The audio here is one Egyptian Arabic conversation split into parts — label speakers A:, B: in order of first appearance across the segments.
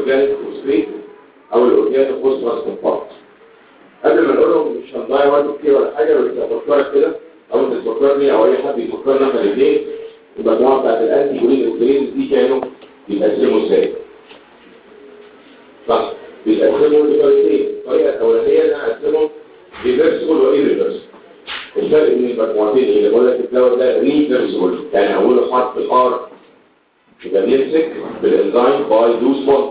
A: الاورجانيك فوسفيت او الاورجانيك فوسفورس كومباوند قبل ما نقولهم مش هنضيع وقت كتير ولا حاجه بس افكرك كده او انت تفكرني او اي حد يفكرنا احنا الاثنين المجموعه بتاعت الانتي كولين سترينز دي كانوا بيتقسموا ازاي؟ صح بيتقسموا لطريقتين الطريقه الاولانيه ان انا اقسمهم ريفرسبل وايريفرسبل الفرق بين المجموعتين ايه؟ اللي بقول لك الدواء ده ريفرسبل يعني اوله حرف الار يبقى بيمسك بالانزيم باي دوز بوند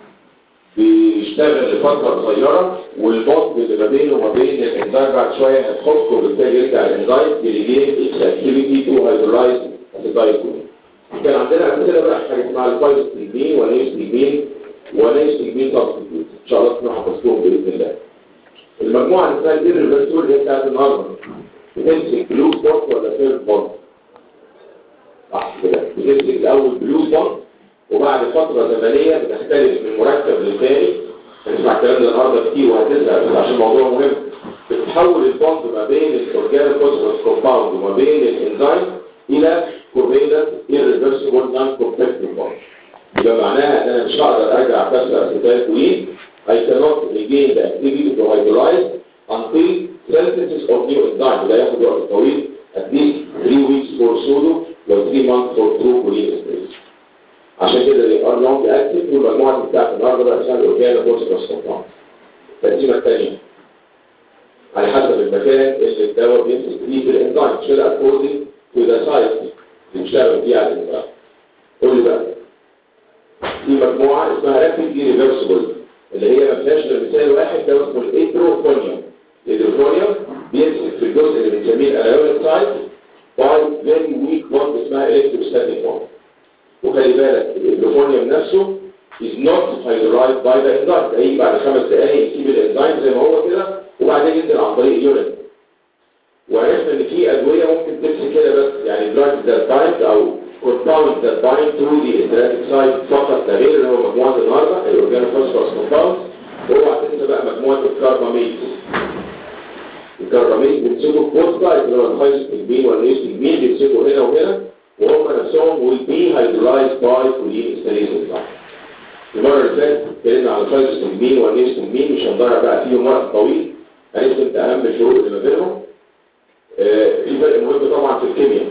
A: بيشتغل لفتره قصيره والبوند اللي ما بينه وما بين الانزيم بعد شويه هتخف وبالتالي يرجع الانزيم يليجين اتس اكتيفيتي تو هيدرولايز اسيتايل كان عندنا امثله بقى حاجه اسمها الفايزوستيجمين ونيوستيجمين ونيوستيجمين سبستيتيوت ان شاء الله تكونوا حفظتوهم باذن الله المجموعه اللي اسمها الريفرسول اللي هي بتاعت النهارده بتمسك بلو بوند ولا ثيرد بوند صح كده بتمسك الاول بلو بوند وبعد فتره زمنيه بتختلف من مركب للثاني هنسمع الكلام ده النهارده كتير وهتسال بس عشان الموضوع مهم بتحول البوند ما بين الاورجانيك فوسفورس كومباوند وما بين الانزيم الى كوفيلنت irreversible non-competitive bond يبقى معناها ان انا مش هقدر ارجع كسر اسيتايل كولين I cannot regain the activity to hydrolyze until synthesis of new enzyme وده ياخد وقت طويل at least 3 weeks for pseudo و 3 months for true choline esterase عشان كده they are long active والمجموعة بتاعت النهارده بقى اسمها الاورجانا فوسفورس كومباوند التقسيمة الثانية على حسب المكان اللي الدواء بيمسك فيه في الانزيم مش كده according to the site اللي بيشتغل فيه على الانزيم قول لي بقى في مجموعة اسمها رابيد ريفرسبل اللي هي ما فيهاش غير مثال واحد ده اسمه الايدروفونيوم الايدروفونيوم بيمسك في الجزء اللي بنسميه الايونيك سايت باي فيري ويك بوند اسمها الكتروستاتيك بوند وخلي بالك الايدروفونيوم نفسه is not hydrolyzed by the enzyme ده هيجي بعد خمس دقايق يسيب الانزيم زي ما هو كده وبعدين ينزل عن طريق اليورين وعرفنا ان في ادويه ممكن تمسك كده بس يعني drugs that bind او compounds that bind to the enteric site فقط لا غير اللي هو مجموعه النهارده الاورجانو فوسفورس كومباوند واوعى تنسى بقى مجموعه الكارباميد الكارباميد بيمسكوا في بوست سايت اللي هو الهايزوستجمين والنيوستجمين بيمسكوا هنا وهنا وهم نفسهم will be hydrolyzed by choline esterase enzyme المره اللي فاتت اتكلمنا على الهايزوستجمين والنيوستجمين مش هنضيع بقى فيهم وقت طويل هنفهم اهم الفروق اللي ما بينهم آه في فرق مهم طبعا في الكيمياء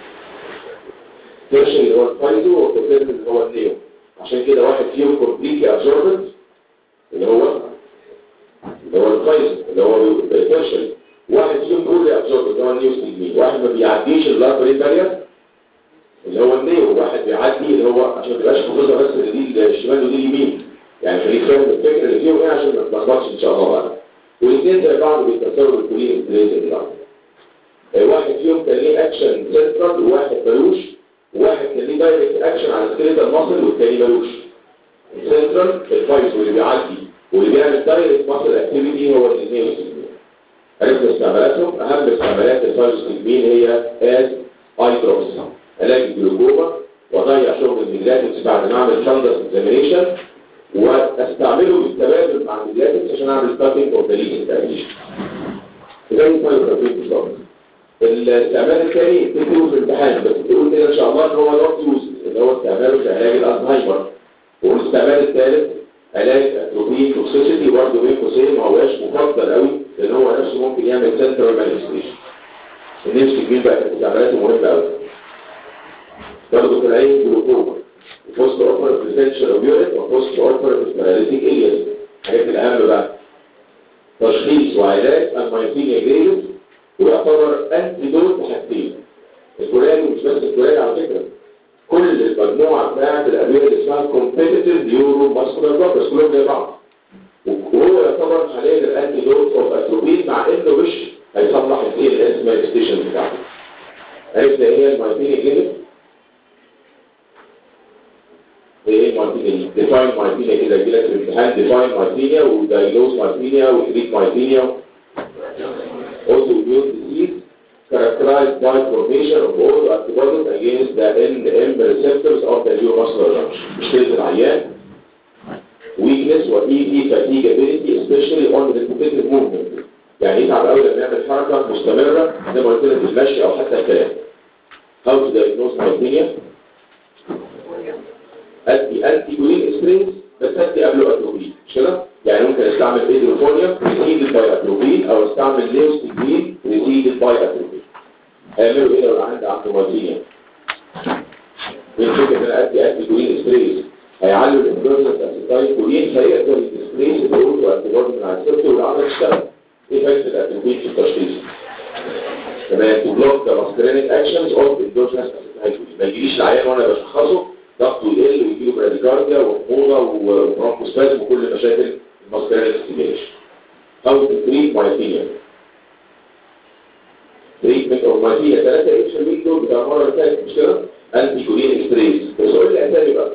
A: تيرشن اللي هو الفايزو والكوزين اللي هو النيو عشان كده واحد فيهم كومبليتلي ابزوربنت اللي هو اللي هو الفايزو اللي هو تيرشن واحد فيهم كولي ابزوربنت اللي هو النيو ستيجمين واحد ما بيعديش البلاد برين بارير اللي هو النيو واحد بيعدي اللي هو عشان ما تبقاش حافظها بس ان دي الشمال ودي اليمين يعني خليك فاهم الفكره اللي فيهم ايه عشان ما تلخبطش ان شاء الله بعد والاثنين زي بعض بيتكسروا بالكولين انتريز واحد فيهم كان ليه اكشن سنترال وواحد ملوش وواحد كان ليه دايركت اكشن على سكيلتال ماسل والتاني ملوش السنترال الفايز واللي بيعدي واللي بيعمل دايركت ماسل اكتيفيتي هو الاثنين عرفنا استعمالاتهم اهم استعمالات الفايزوستجمين هي از اي دروبس علاج الجلوكوما واضيع شغل الميجلاتكس بعد ما اعمل فاندس اكزامينيشن واستعمله بالتبادل مع الميجلاتكس عشان اعمل ستاتينج اوف ذا ليجن تاكيشن زي الفايزوستجمين بالظبط الاستعمال الثاني تكتبه في الامتحان بس تقول كده ان شاء الله ان هو نوت يوز اللي هو استعماله في علاج الالزهايمر والاستعمال الثالث علاج اتروبين توكسيسيتي برضه بين قوسين ما هواش مفضل قوي لان هو نفسه ممكن يعمل سنترال مانيفستيشن النفس كبير بقى كانت استعمالاته مهمه قوي برضه في العين جلوكوما وفوست اوفر بريسنشن اوف يوريت وفوست اوفر باراليتيك الياس الحاجات الاهم بقى تشخيص وعلاج المايثينيا جريدز ويعتبر انتيدوت لحاجتين الكوريان ومش بس الكوريان على فكره كل المجموعه بتاعت الادويه اللي اسمها كومبيتيتيف نيورو ماسكولار بلوكرز كلهم زي بعض وهو يعتبر حاليا الانتيدوت اوف اتروبين مع انه مش هيصلح السي ال اس مانيفستيشن بتاعته عرفت ايه هي المايتينيا كده؟ ايه المايتينيا ديفاين مايتينيا كده يجي لك في الامتحان ديفاين مايتينيا ودايلوز مايتينيا وتريت مايتينيا autoimmune disease characterized by formation of autoantibodies against the NM receptors of the neuromuscular junction. مشكلة العيان weakness و ED fatigability especially on repetitive movement يعني يتعب قوي لما يعمل حركة مستمرة زي ما قلت لك المشي أو حتى الكلام. How to diagnose myasthenia؟ أدي أنتي كولين سترينز بس أدي امونيوم preceded by atropine او استعمل ليوستيجين preceded by atropine هيعملوا ايه لو العيان ده عنده مارتينيا بالفكره ان انا ادي ادي كولين ستريس هيعلوا الانفلونزا اسيتايل كولين هيقدر يستريس الدروس وانتيبودي من على السيرت والعضله تشتغل ايه فايده الاتروبين في التشخيص تمام تو بلوك ذا ماسكرينيك اكشنز اوف اندوجينس اسيتايل كولين ما يجيليش العيان وانا بشخصه ضغطه يقل ويجيله براديكارديا وحموضه وبرونكوسبازم وكل مشاكل الماسكرينيك ستيميليشن او تريت مايتينيا تريتمنت اوف مايتينيا 3 اتش الويك دول بتاع المره اللي فاتت مش كده انتي كولين ستريس بس قول لي اسامي بقى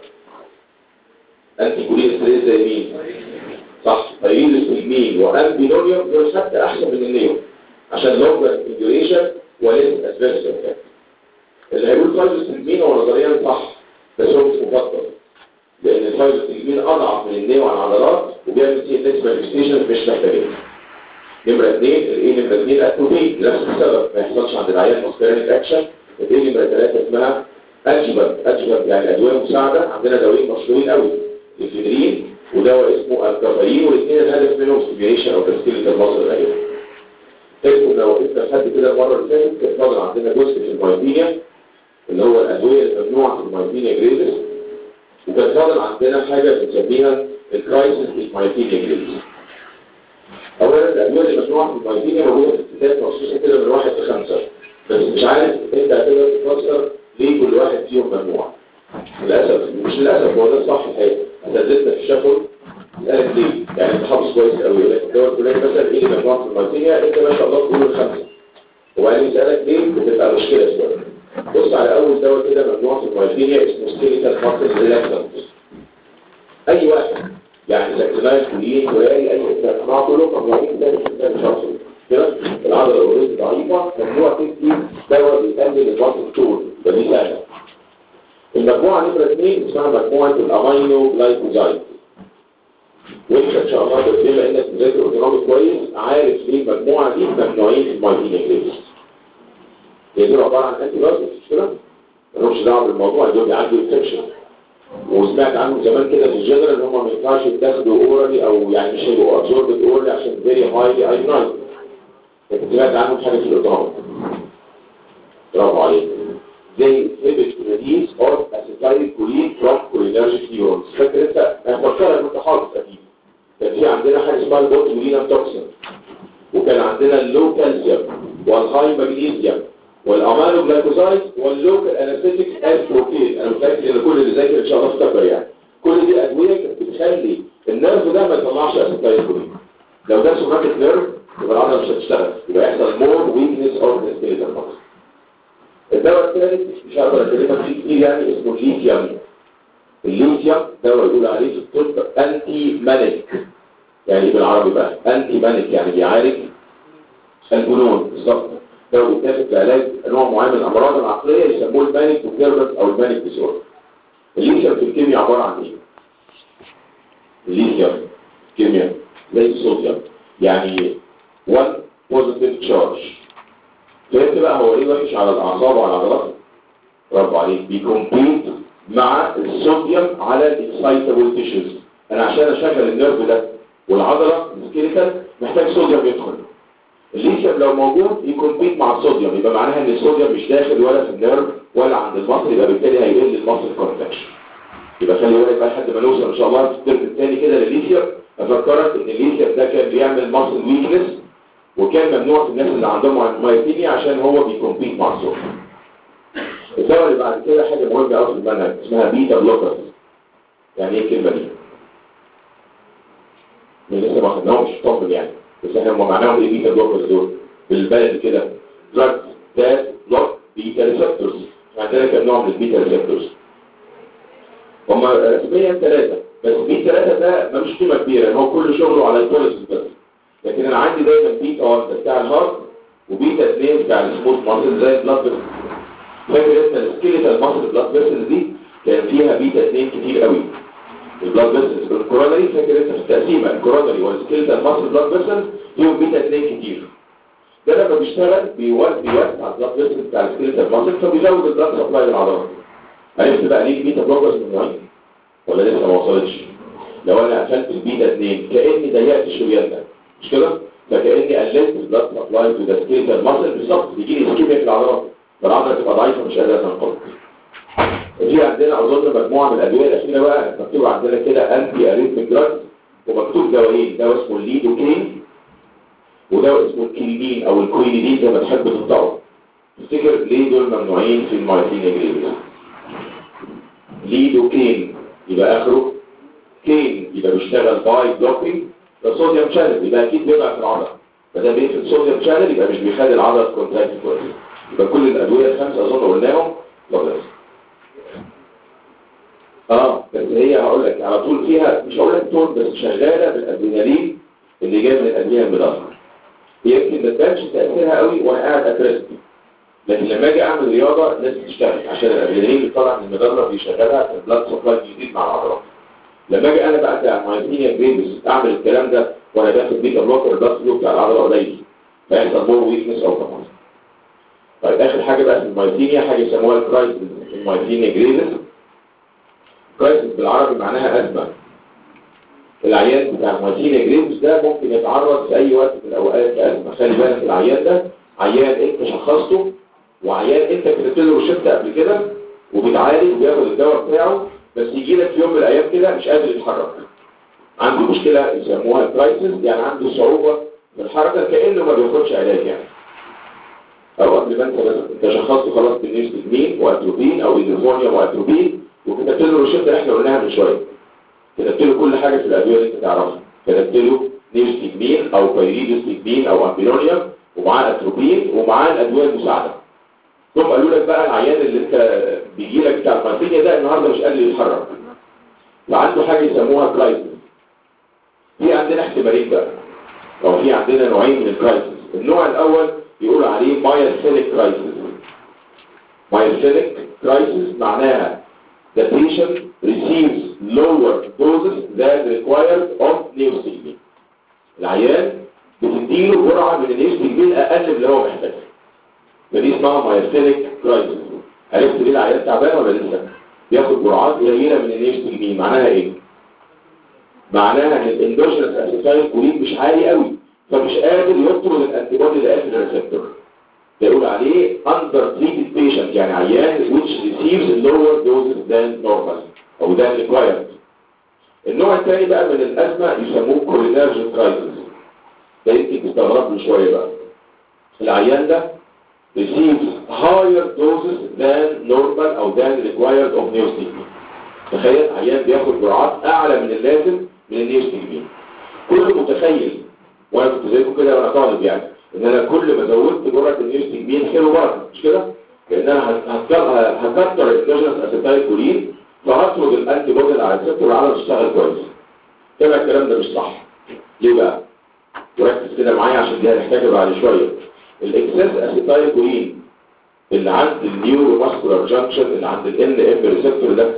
A: انتي كولين ستريس زي مين صح فيريز مين وامبينونيوم دول حتى احسن من النيوم عشان لونجر انجوريشن وليس اسبيرس اللي هيقول فايروس هو نظريا صح بس هو مش مفضل لان الفايروس اضعف من النيو على العضلات وبيعمل سي ان اس مانيفستيشن مش محتاجين نمرة اثنين الايه نمرة اثنين اتروبين نفس السبب ما يحصلش عند العيان ماسكرينيك اكشن الايه نمرة ثلاثة اسمها ادجبر ادجبر يعني ادوية مساعدة عندنا دوايين مشهورين قوي الفيدرين ودواء اسمه الكافيين والاثنين الهدف منهم ستيميوليشن او تسكيل المصل الغير تذكر لو انت لحد كده المره اللي فاتت كان فاضل عندنا جزء في المايبينيا اللي هو الادويه الممنوعه في المايبينيا جريزس وكان فاضل عندنا حاجه بنسميها الكرايسيس المايبينيا جريزس اولا الادويه اللي ممنوعه في المايبينيا موجوده في الكتاب مخصوصه كده من واحد لخمسه بس مش عارف انت هتقدر تفسر ليه كل واحد فيهم ممنوع للاسف مش للاسف هو ده الصح الحقيقي اساتذتنا في الشفوي قالت ليه يعني انت حافظ كويس قوي يقول لك الدواء الفلاني مثلا ايه اللي ممنوع في المارتينيا انت ما شاء الله تقول الخمسه وبعدين يسالك ليه بتبقى مشكله شويه بص على اول دواء كده ممنوع في المارتينيا اسمه ستيريتال مارتن ريلاكسنت اي واحد يعني سكتنايل كولين وياري اي استثناء كلهم ممنوعين ده مش شخصي كده العضله اوريدي ضعيفه ممنوع تدي دواء بيقلل الوزن طول ده دي سهله المجموعه نمره اثنين اسمها مجموعه الامينو جلايكوزايد وانت ان شاء الله بما انك مذاكر اورجانومي كويس عارف ليه المجموعه دي ممنوعين في المايتينيا جريس هي دول عباره عن انتي بايوتكس مش كده؟ مالهمش دعوه بالموضوع دول بيعدوا انفكشن وسمعت عنهم زمان كده في الجنرال ان هم ما ينفعش يتاخدوا اورالي او يعني مش هيبقوا ابزوربد اورالي عشان فيري هايلي ايونايز لكن سمعت عنهم حاجه في الاورجانومي برافو عليك زي inhibit release of acetylcholine from cholinergic neurons فاكر انت انا فكرت كنت حافظ اكيد كان في عندنا حاجه اسمها البوتولينم توكسين وكان عندنا اللو كالسيوم والهاي مغنيسيوم والامينو جلايكوزايد واللوكال انستيك استروكين انا متاكد ان كل اللي ذاكر ان شاء الله افتكر يعني كل دي ادويه كانت بتخلي النيرف ده ما يطلعش اسيتايلكولين لو ده سوماتيك نيرف يبقى العضله مش هتشتغل يبقى يحصل مور ويكنس اوف ذا سكيلتال ماسل الدواء الثالث مش هقدر اكلمك فيه كتير يعني اسمه الليثيوم الليثيوم دواء يقول عليه في الطب انتي مانيك يعني بالعربي بقى انتي مانيك يعني بيعالج الجنون بالظبط دواء بيتاخد لعلاج نوع معين من الامراض العقليه يسموه المانيك ديسيربنس او المانيك ديسوردر الليثيوم في الكيمياء عباره عن ايه؟ الليثيوم كيمياء زي الصوديوم يعني 1 بوزيتيف تشارج فهمت بقى هو ايه وحش على الاعصاب وعلى العضلات برافو عليك بيكمبيت مع الصوديوم على الاكسايتابل تيشوز انا عشان اشغل النيرف ده والعضله السكيليتال محتاج صوديوم يدخل الليثيوم لو موجود يكمبيت مع الصوديوم يبقى معناها ان الصوديوم مش داخل ولا في النيرف ولا عند المصل يبقى بالتالي هيقل المصل كونتراكشن يبقى خلي بالك بقى لحد ما نوصل ان شاء الله في الترم الثاني كده للليثيوم افكرك ان الليثيوم ده كان بيعمل مصل ويكنس وكان ممنوع في الناس اللي عندهم مايتينيا عشان هو بيكمبيت مع الصوديوم الدواء اللي بعد كده حاجه مهمه قوي في المنهج اسمها بيتا بلوكرز يعني ايه الكلمه دي؟ من لسه ما خدناهمش طفل يعني بس احنا هم معناهم ايه بيتا بلوكرز دول؟ بالبلد كده دراج ذات بلوك بيتا ريسبتورز عندنا كام نوع من البيتا ريسبتورز هم رسميا ثلاثه بس بي ثلاثه ده ملوش قيمه كبيره هو كل شغله على البوليس بس لكن انا عندي دايما بيتا 1 بتاع الهارت وبيتا 2 بتاع السموث ماسل زي البلاد فيسل فاكر انت السكيليتال ماسل بلاد فيسل دي كان فيها بيتا 2 كتير قوي البلاد فيسل الكورونري فاكر انت في التقسيمه الكورونري والسكيليتال ماسل بلاد فيسل فيهم بيتا 2 كتير ده لما بيشتغل بيوسع البلاد فيسل بتاع السكيليتال ماسل فبيزود البلاد سبلاي للعضلات عرفت بقى ليه البيتا بلوكرز من نوعين ولا لسه ما وصلتش لو انا قفلت البيتا 2 كاني ضيقت الشريان ده مش كده فكاني قللت البلاد سبلاي تو ذا سكيلتال ماسل بالظبط بيجي لي اسكيميا في العضلات فالعضله تبقى ضعيفه مش قادره تنقبض في عندنا اظن مجموعه من الادويه الاخيره بقى مكتوب عندنا كده انتي اريثميك دراج ومكتوب دوايين دواء اسمه الليدوكين ودواء اسمه الكينيدين او الكوينيدين زي ما تحب تنطقه تفتكر ليه دول ممنوعين في المايتين جريفز ليدوكين يبقى اخره كين يبقى بيشتغل باي بلوكينج ده صوديوم شانل يبقى اكيد بيبقى في العضله فده بيقفل صوديوم شانل يبقى مش بيخلي العضله كونتراكت كويس يبقى كل الادويه الخمسه اظن قلناهم خلاص اه بس هي هقول لك على طول فيها مش هقول لك طول بس شغاله بالادرينالين اللي جاي من الادويه المضافه يمكن ما تبانش تاثيرها قوي وانا قاعد اترست لكن لما اجي اعمل رياضه لازم تشتغل عشان الادرينالين اللي طالع من المضله بيشغلها في البلاد سبلاي بيزيد مع العضلات لما اجي انا بقى على مايتينيا جريفز اعمل الكلام ده وانا باخد بيتا بلوكر البلاد فلو بتاع العضله قليل فيحصل مور ويكنس او تمام طيب اخر حاجه بقى في المايتينيا حاجه يسموها الكرايسيس المايتينيا جريفز كرايسيس بالعربي معناها ازمه العيان بتاع المايتينيا جريفز ده ممكن يتعرض في اي وقت من الاوقات لازمه خلي بالك العيان ده عيان انت شخصته وعيان انت كتبت له روشته قبل كده وبيتعالج وبياخد الدواء بتاعه بس يجي لك في يوم من الايام كده مش قادر يتحرك عنده مشكله يسموها كرايسيس يعني عنده صعوبه في الحركه كانه ما بياخدش علاج يعني او قبل ما انت بس انت شخصته خلاص بالنيوستجمين واتروبين او ايدروفونيا واتروبين وكتبت له روشته احنا قلناها من شويه كتبت له كل حاجه في الادويه اللي انت تعرفها كتبت له نيوستجمين او بايريدوستجمين او امبيلونيوم ومعاه اتروبين ومعاه الادويه المساعده ثم قالوا لك بقى العيان اللي انت بيجي لك بتاع المارفينيا ده النهارده مش قادر يتحرك فعنده حاجه يسموها كرايسيس في عندنا احتمالين بقى او في عندنا نوعين من الكرايسيس النوع الاول يقول عليه مايوسيليك كرايسيس مايوسيليك كرايسيس معناها the patient receives lower doses than required of neostigmine العيان بتديله جرعه من النيوستجمين اقل من اللي هو محتاجها فدي اسمها مايستينيك كرايسيس عرفت ليه العيان تعبان ولا لسه بياخد جرعات قليله من النيوستجمين معناها ايه معناها ان الاندوجينس اسيتايل كولين مش عالي قوي فمش قادر يطرد الانتي بودي اللي قافل الريسبتور بيقول عليه under treated patient يعني عيان which receives lower doses than normal او than required النوع الثاني بقى من الازمه يسموه كولينرجيك كرايسيس ده يمكن تستغرب له شويه بقى العيان ده receives higher doses than normal او than required of neostigmine تخيل عيان بياخد جرعات اعلى من اللازم من النيوستجمين كل متخيل وانا كنت زيكم كده وانا طالب يعني ان انا كل ما زودت جرعه النيوستجمين حلو بركه مش كده لان انا هكتر الاكسجينس اسيتايل كولين فهطرد الانتي بودي اللي على الريسبتور والعضله تشتغل كويس طبعا الكلام ده مش صح ليه بقى وركز كده معايا عشان دي هنحتاجها بعد شويه الاكسس اسيتايل كولين اللي عند النيورو ماسكولار جانكشن اللي عند الان ام ريسبتور ده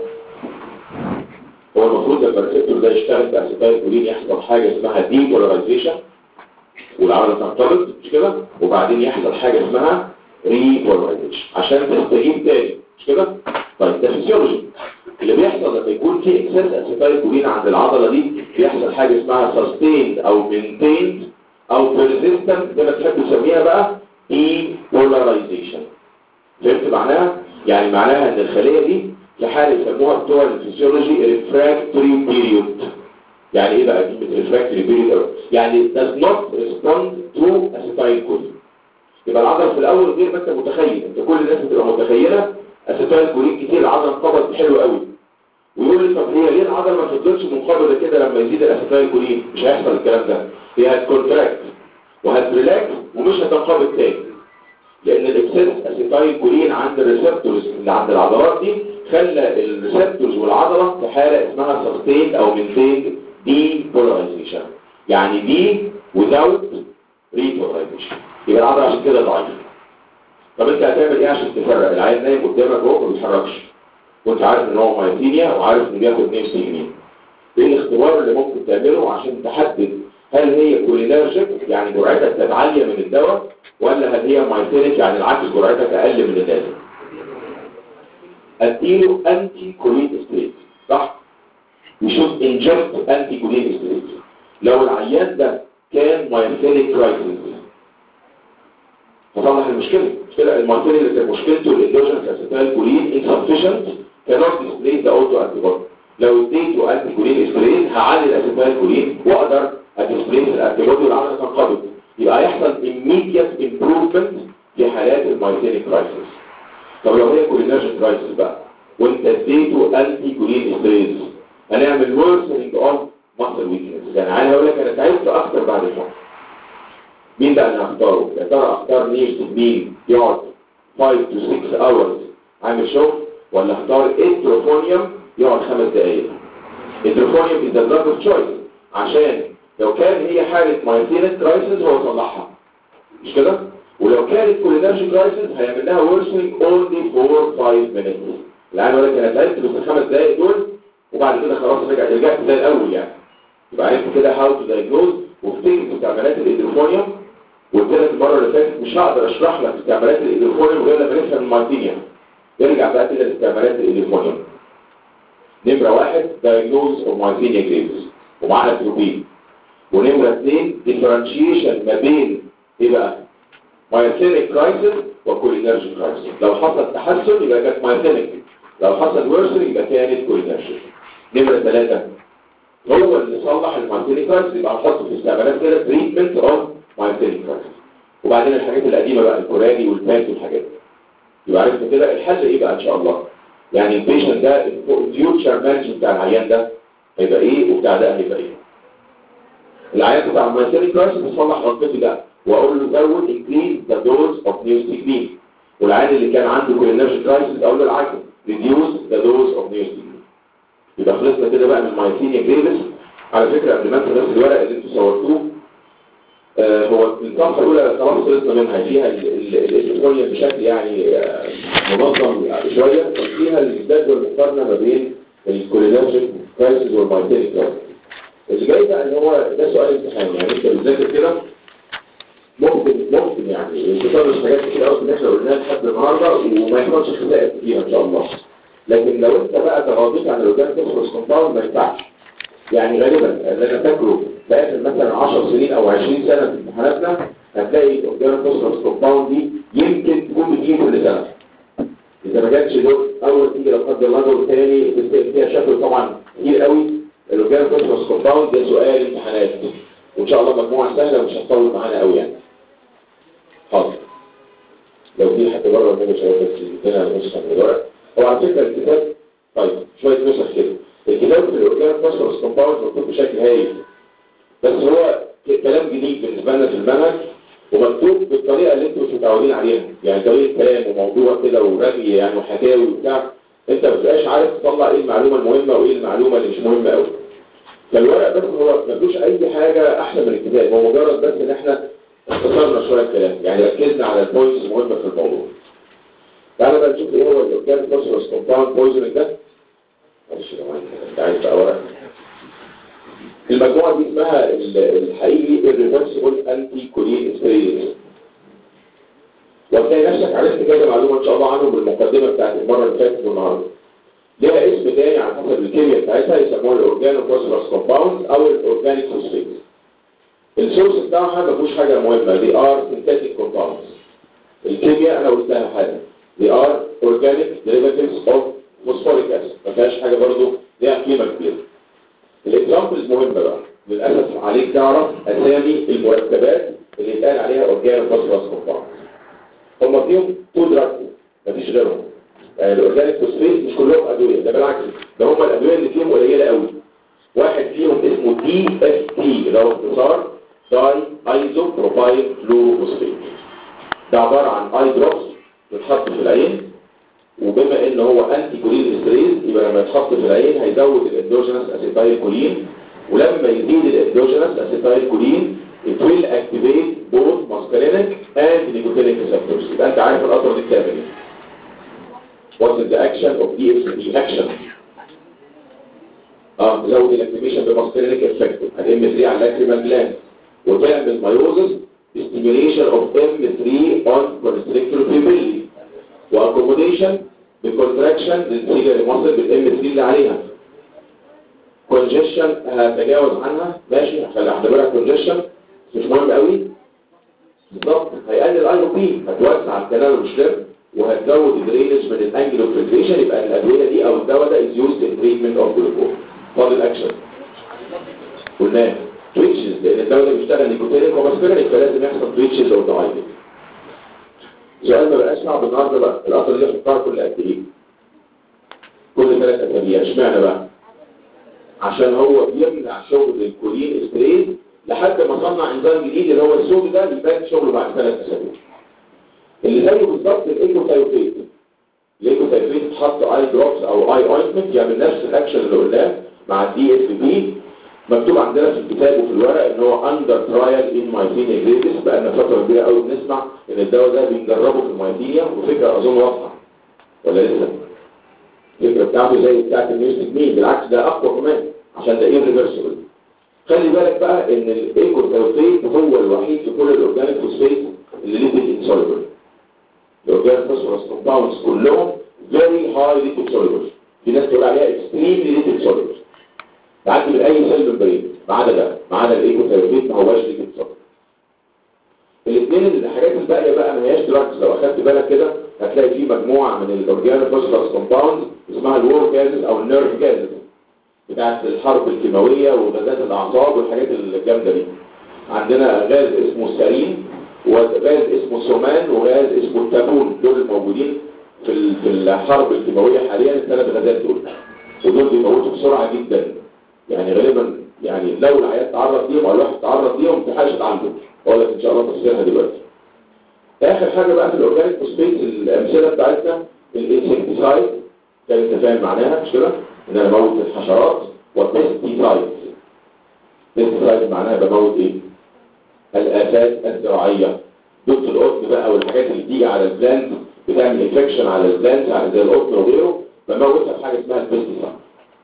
A: هو المفروض لما الريسبتور ده يشتغل باسيتايل كولين يحصل حاجه اسمها دي بولاريزيشن والعضله تنقبض مش كده وبعدين يحصل حاجه اسمها ري بولاريزيشن عشان تستجيب تاني مش كده طيب ده فيسيولوجي اللي بيحصل لما يكون في اكسس اسيتايل كولين عند العضله دي بيحصل حاجه اسمها سستيند او مينتيند او بيرزيستنت زي ما تحب تسميها بقى اي بولاريزيشن فهمت معناها يعني معناها ان الخليه دي في حاله يسموها بتوع الفسيولوجي ريفراكتوري بيريود يعني ايه بقى كلمه ريفراكتوري بيريود يعني does not respond to acetylcholine يبقى العضله في الاول غير ما انت متخيل انت كل الناس بتبقى متخيله acetylcholine كتير العضله انقبضت حلو قوي ويقول لي طب هي ليه العضله ما فضلتش منقبضه كده لما يزيد الاسيتايلكولين مش هيحصل الكلام ده هي هتكونتراكت وهتريلاكس ومش هتنقبض تاني لان الاكسس اسيتايلكولين عند الريسبتورز اللي عند العضلات دي خلى الريسبتورز والعضله في حاله اسمها سستيند او مينتيند دي بولاريزيشن يعني دي without repolarization يبقى العضله عشان كده ضعيفه طب انت هتعمل ايه عشان تفرق العيان نايم قدامك اهو ما بيتحركش وانت عارف ان هو مايتينيا وعارف انه بياخد نفس يمين ايه الاختبار اللي ممكن تعمله عشان تحدد هل هي كولينرجيك يعني جرعتك تتعلي من الدواء ولا هل هي مايتينيك يعني العكس جرعتك اقل من اللازم اديله انتي كولين ستريت صح يشوف انجكت انتي كولين ستريت لو العيان ده كان myasthenic crisis فطلع المشكلة المشكلة المارتيني اللي كان مشكلته الاندوجينس اسيتال كولين insufficient cannot displace the auto antibody لو اديته انتي كولين اسبرين هعلي الاسيتال كولين واقدر اديسبليس الانتيبودي والعمل تنقبض يبقى هيحصل immediate improvement في حالات المايثينيك كرايسيس طب لو هي كولينرجيك كرايسيس بقى وانت اديته انتي كولين اسبرين هنعمل worsening of muscle weakness يعني انا هقول لك انا تعبت اكتر بعد الحمل مين بقى اللي هختاره يا ترى اختار نيرس مين يقعد 5 to 6 hours عامل شغل ولا اختار اتروفونيوم يقعد خمس دقايق اتروفونيوم is the drug of choice عشان لو كان هي حالة مايثينيك كرايسيس هو صلحها مش كده ولو كانت كولينرجي كرايسيس هيعمل لها worsening only for 5 minutes العيان يقول لك انا تعبت بس الخمس دقايق دول وبعد كده خلاص رجع رجعت زي الاول يعني يبقى عرفت كده هاو تو دايجنوز وافتكر استعمالات الادروفونيوم قلت لك المره اللي فاتت مش هقدر اشرح لك استعمالات الادروفونيوم غير لما نفهم المارتينيا نرجع بقى كده لاستعمالات الادروفونيوم نمره واحد دايجنوز اوف مارتينيا جريفز ومعانا تروبين ونمره اثنين ديفرنشيشن ما بين ايه بقى مايثينيك كرايسيس وكولينرجي كرايسيس لو حصل تحسن يبقى كانت مايثينيك لو حصل ورسن يبقى كانت كولينرجي نمره ثلاثه هو اللي صلح المايثينيك كرايسيس يبقى نحطه في استعمالات كده تريتمنت اوف مايثينيك كرايسيس وبعدين الحاجات القديمه بقى الكوراني والباك والحاجات دي يبقى عرفنا كده الحل ايه بقى ان شاء الله يعني البيشنت ده الفيوتشر مانج بتاع العيان ده هيبقى ايه وبتاع ده هيبقى ايه العيان بتاع المايثينيك كرايسيس بيصلح غلطتي ده واقول له زود انكريز ذا دوز اوف نيوستيكنين والعيان اللي كان عنده كولينرجي كرايسيس اقول له العكس ريديوس ذا دوز اوف نيوستيكنين يبقى خلصنا كده بقى من مايثينيا جريفس على فكره قبل ما انسى بس الورق اللي انتوا صورتوه آه هو الصفحه الاولى خلاص خلصنا منها فيها الاسبوعيه بشكل يعني آه منظم شويه فيها الجدول المقارنه ما بين الكولينرجي كرايسيس والمايثينيك كرايسيس اللي جاي بقى اللي هو ده سؤال امتحان يعني انت بتذاكر كده ممكن ممكن يعني تدرس حاجات كتير قوي اللي احنا قلناها لحد النهارده وما يحصلش خسائر كتير ان شاء الله لكن لو انت بقى تغاضيت عن الاورجان فوسفورس كومباوند ما ينفعش يعني غالبا اللي انا فاكره في اخر مثلا 10 سنين او 20 سنه في امتحاناتنا هتلاقي الاورجان فوسفورس كومباوند دي يمكن تكون بتيجي كل سنه اذا ما جاتش دور اول تيجي لا قدر الله دور ثاني فيها شكل طبعا كتير قوي الاورجان فوسفورس كومباوند ده سؤال امتحانات وان شاء الله مجموعه سهله ومش هتطول معانا قوي يعني حاضر لو في حد بره منه شباب بس يدينا نسخه من الورق هو على فكره الكتاب طيب شويه نسخ كده الكتاب في الاورجان فوسفورس كومباوند مكتوب بشكل هايل بس هو كلام جديد بالنسبه لنا في المنهج ومكتوب بالطريقه اللي انتوا مش متعودين عليها يعني طريقه كلام وموضوع كده ورغي يعني وحكاوي وبتاع انت ما بتبقاش عارف تطلع ايه المعلومه المهمه وايه المعلومه اللي مش مهمه قوي فالورق بس هو ما فيهوش اي حاجه احسن من الكتاب هو مجرد بس ان احنا اختصرنا شويه كلام يعني ركزنا على البوينتس المهمه في الموضوع تعالى بقى نشوف ايه هو الاورجان فوسفورس كومباوند بويزنج ده معلش يا جماعه انت عايز بقى ورق المجموعه دي اسمها الحقيقي الريفرسبل انتي كولين ستريز وهتلاقي نفسك عرفت كده معلومه ان شاء الله عنهم بالمقدمه بتاعت المره اللي فاتت والنهارده ليها اسم تاني على حسب الكيمياء بتاعتها يسموها الاورجانو فوسفورس كومباوند او الاورجانيك فوسفيت السورس بتاعها ما فيهوش حاجه مهمه دي ار سينثيتيك كومباوندز الكيمياء انا قلتها حاجه دي ار اورجانيك ديريفاتيفز اوف فوسفوريك اسيد ما فيهاش حاجه برضو ليها قيمه كبيره الاكزامبلز مهمه بقى للاسف عليك تعرف اسامي المركبات اللي اتقال عليها اورجانو فوسفورس كومباوند هم فيهم تو دراجز مفيش غيرهم يعني الاورجانيك فوسفيت مش كلهم ادويه ده بالعكس ده هم الادويه اللي فيهم قليله قوي واحد فيهم اسمه دي اف تي اللي هو اختصار داي ايزو بروبايل فلوروفوسفيت ده عباره عن اي دروبس بتتحط في العين وبما ان هو انتي كولين استريز يبقى لما يتحط في العين هيزود الاندوجينس اسيتايل كولين ولما يزيد الاندوجينس اسيتايل كولين it will activate both muscarinic and nicotinic receptors يبقى انت عارف القطره دي بتعمل ايه what is the action of DHT action اه زود الاكتيفيشن بماسكرينيك افكت الام 3 على اللاكريمال جلاند وتعمل مايوزس stimulation of M3 on constrictor pupilli واكوموديشن بالكونتراكشن للسيجر مصر بالام 3 اللي عليها كونجيشن هتجاوز عنها ماشي هخلي اعتبرها كونجيشن مش مهم قوي بالظبط هيقلل الاي او بي هتوسع الكنال والشلم وهتزود الدرينج من الانجل اوف فلتريشن يبقى الادويه دي او الدواء ده از يوزد ان تريتمنت اوف جلوكوما فاضل اكشن قلنا تويتشز لان الدواء ده بيشتغل نيكوتينيك وماسكولينيك فلازم يحصل تويتشز او دايليت سؤال ما بقاش صعب النهارده بقى القطر دي احطها كل قد ايه كل ثلاث اسابيع اشمعنى بقى عشان هو بيمنع شغل الكولين ستريز لحد ما صنع انزيم جديد اللي هو السوق ده يبان شغله بعد ثلاث اسابيع اللي زيه بالظبط الايكوثايوفيت الايكوثايوفيت حط اي دروبس او اي اوينتمنت يعمل نفس الاكشن اللي قلناه مع الدي اف بي مكتوب عندنا في الكتاب وفي الورق ان هو اندر ترايل ان مايثينيا جريدس بقى لنا فتره كبيره قوي بنسمع ان الدواء ده بنجربه في المايثينيا وفكره اظن واضحه ولا لسه الفكره بتاعته زي بتاعت الميوزك مين بالعكس ده اقوى كمان عشان ده irreversible خلي بالك بقى ان الايكوثايوفيت هو الوحيد في كل الاورجانيك فوسفيت اللي ليبيد انسوليبل الاورجانيك فوسفورس كومباوندز كلهم فيري هاي ليبيد سوليبل في ناس تقول عليها اكستريملي ليبيد سوليبل تعدي من اي سيل ممبرين ما عدا ده ما عدا الايكوثايوفيت ما هواش ليبيد سوليبل الاثنين الحاجات الباقيه بقى ما هياش دراجز لو اخدت بالك كده هتلاقي في مجموعه من الاورجانيك فوسفورس كومباوندز اسمها الوور جازز او النيرف جازز بتاعت الحرب الكيماويه وغازات الاعصاب والحاجات الجامده دي عندنا غاز اسمه السارين وغاز اسمه السومان وغاز اسمه التابون دول الموجودين في ال- في الحرب الكيماويه حاليا الثلاث غازات دول ودول بيموتوا بسرعه جدا يعني غالبا يعني لو العيال تعرض ليهم او الواحد تعرض ليهم ما تلحقش تعالجه اقول لك ان شاء الله تفسيرها دلوقتي اخر حاجه بقى في الاورجانيك فوسفيت الامثله بتاعتنا الانسكتيسايد كان انت فاهم معناها مش كده ان انا بموت الحشرات والبيستيسايد بيستيسايد معناها بموت ايه الافات الزراعيه ضد القطن بقى والحاجات اللي بتيجي على البلانت بتعمل انفكشن على البلانت على زي القطن وغيره بموتها بحاجه اسمها البيستيسايد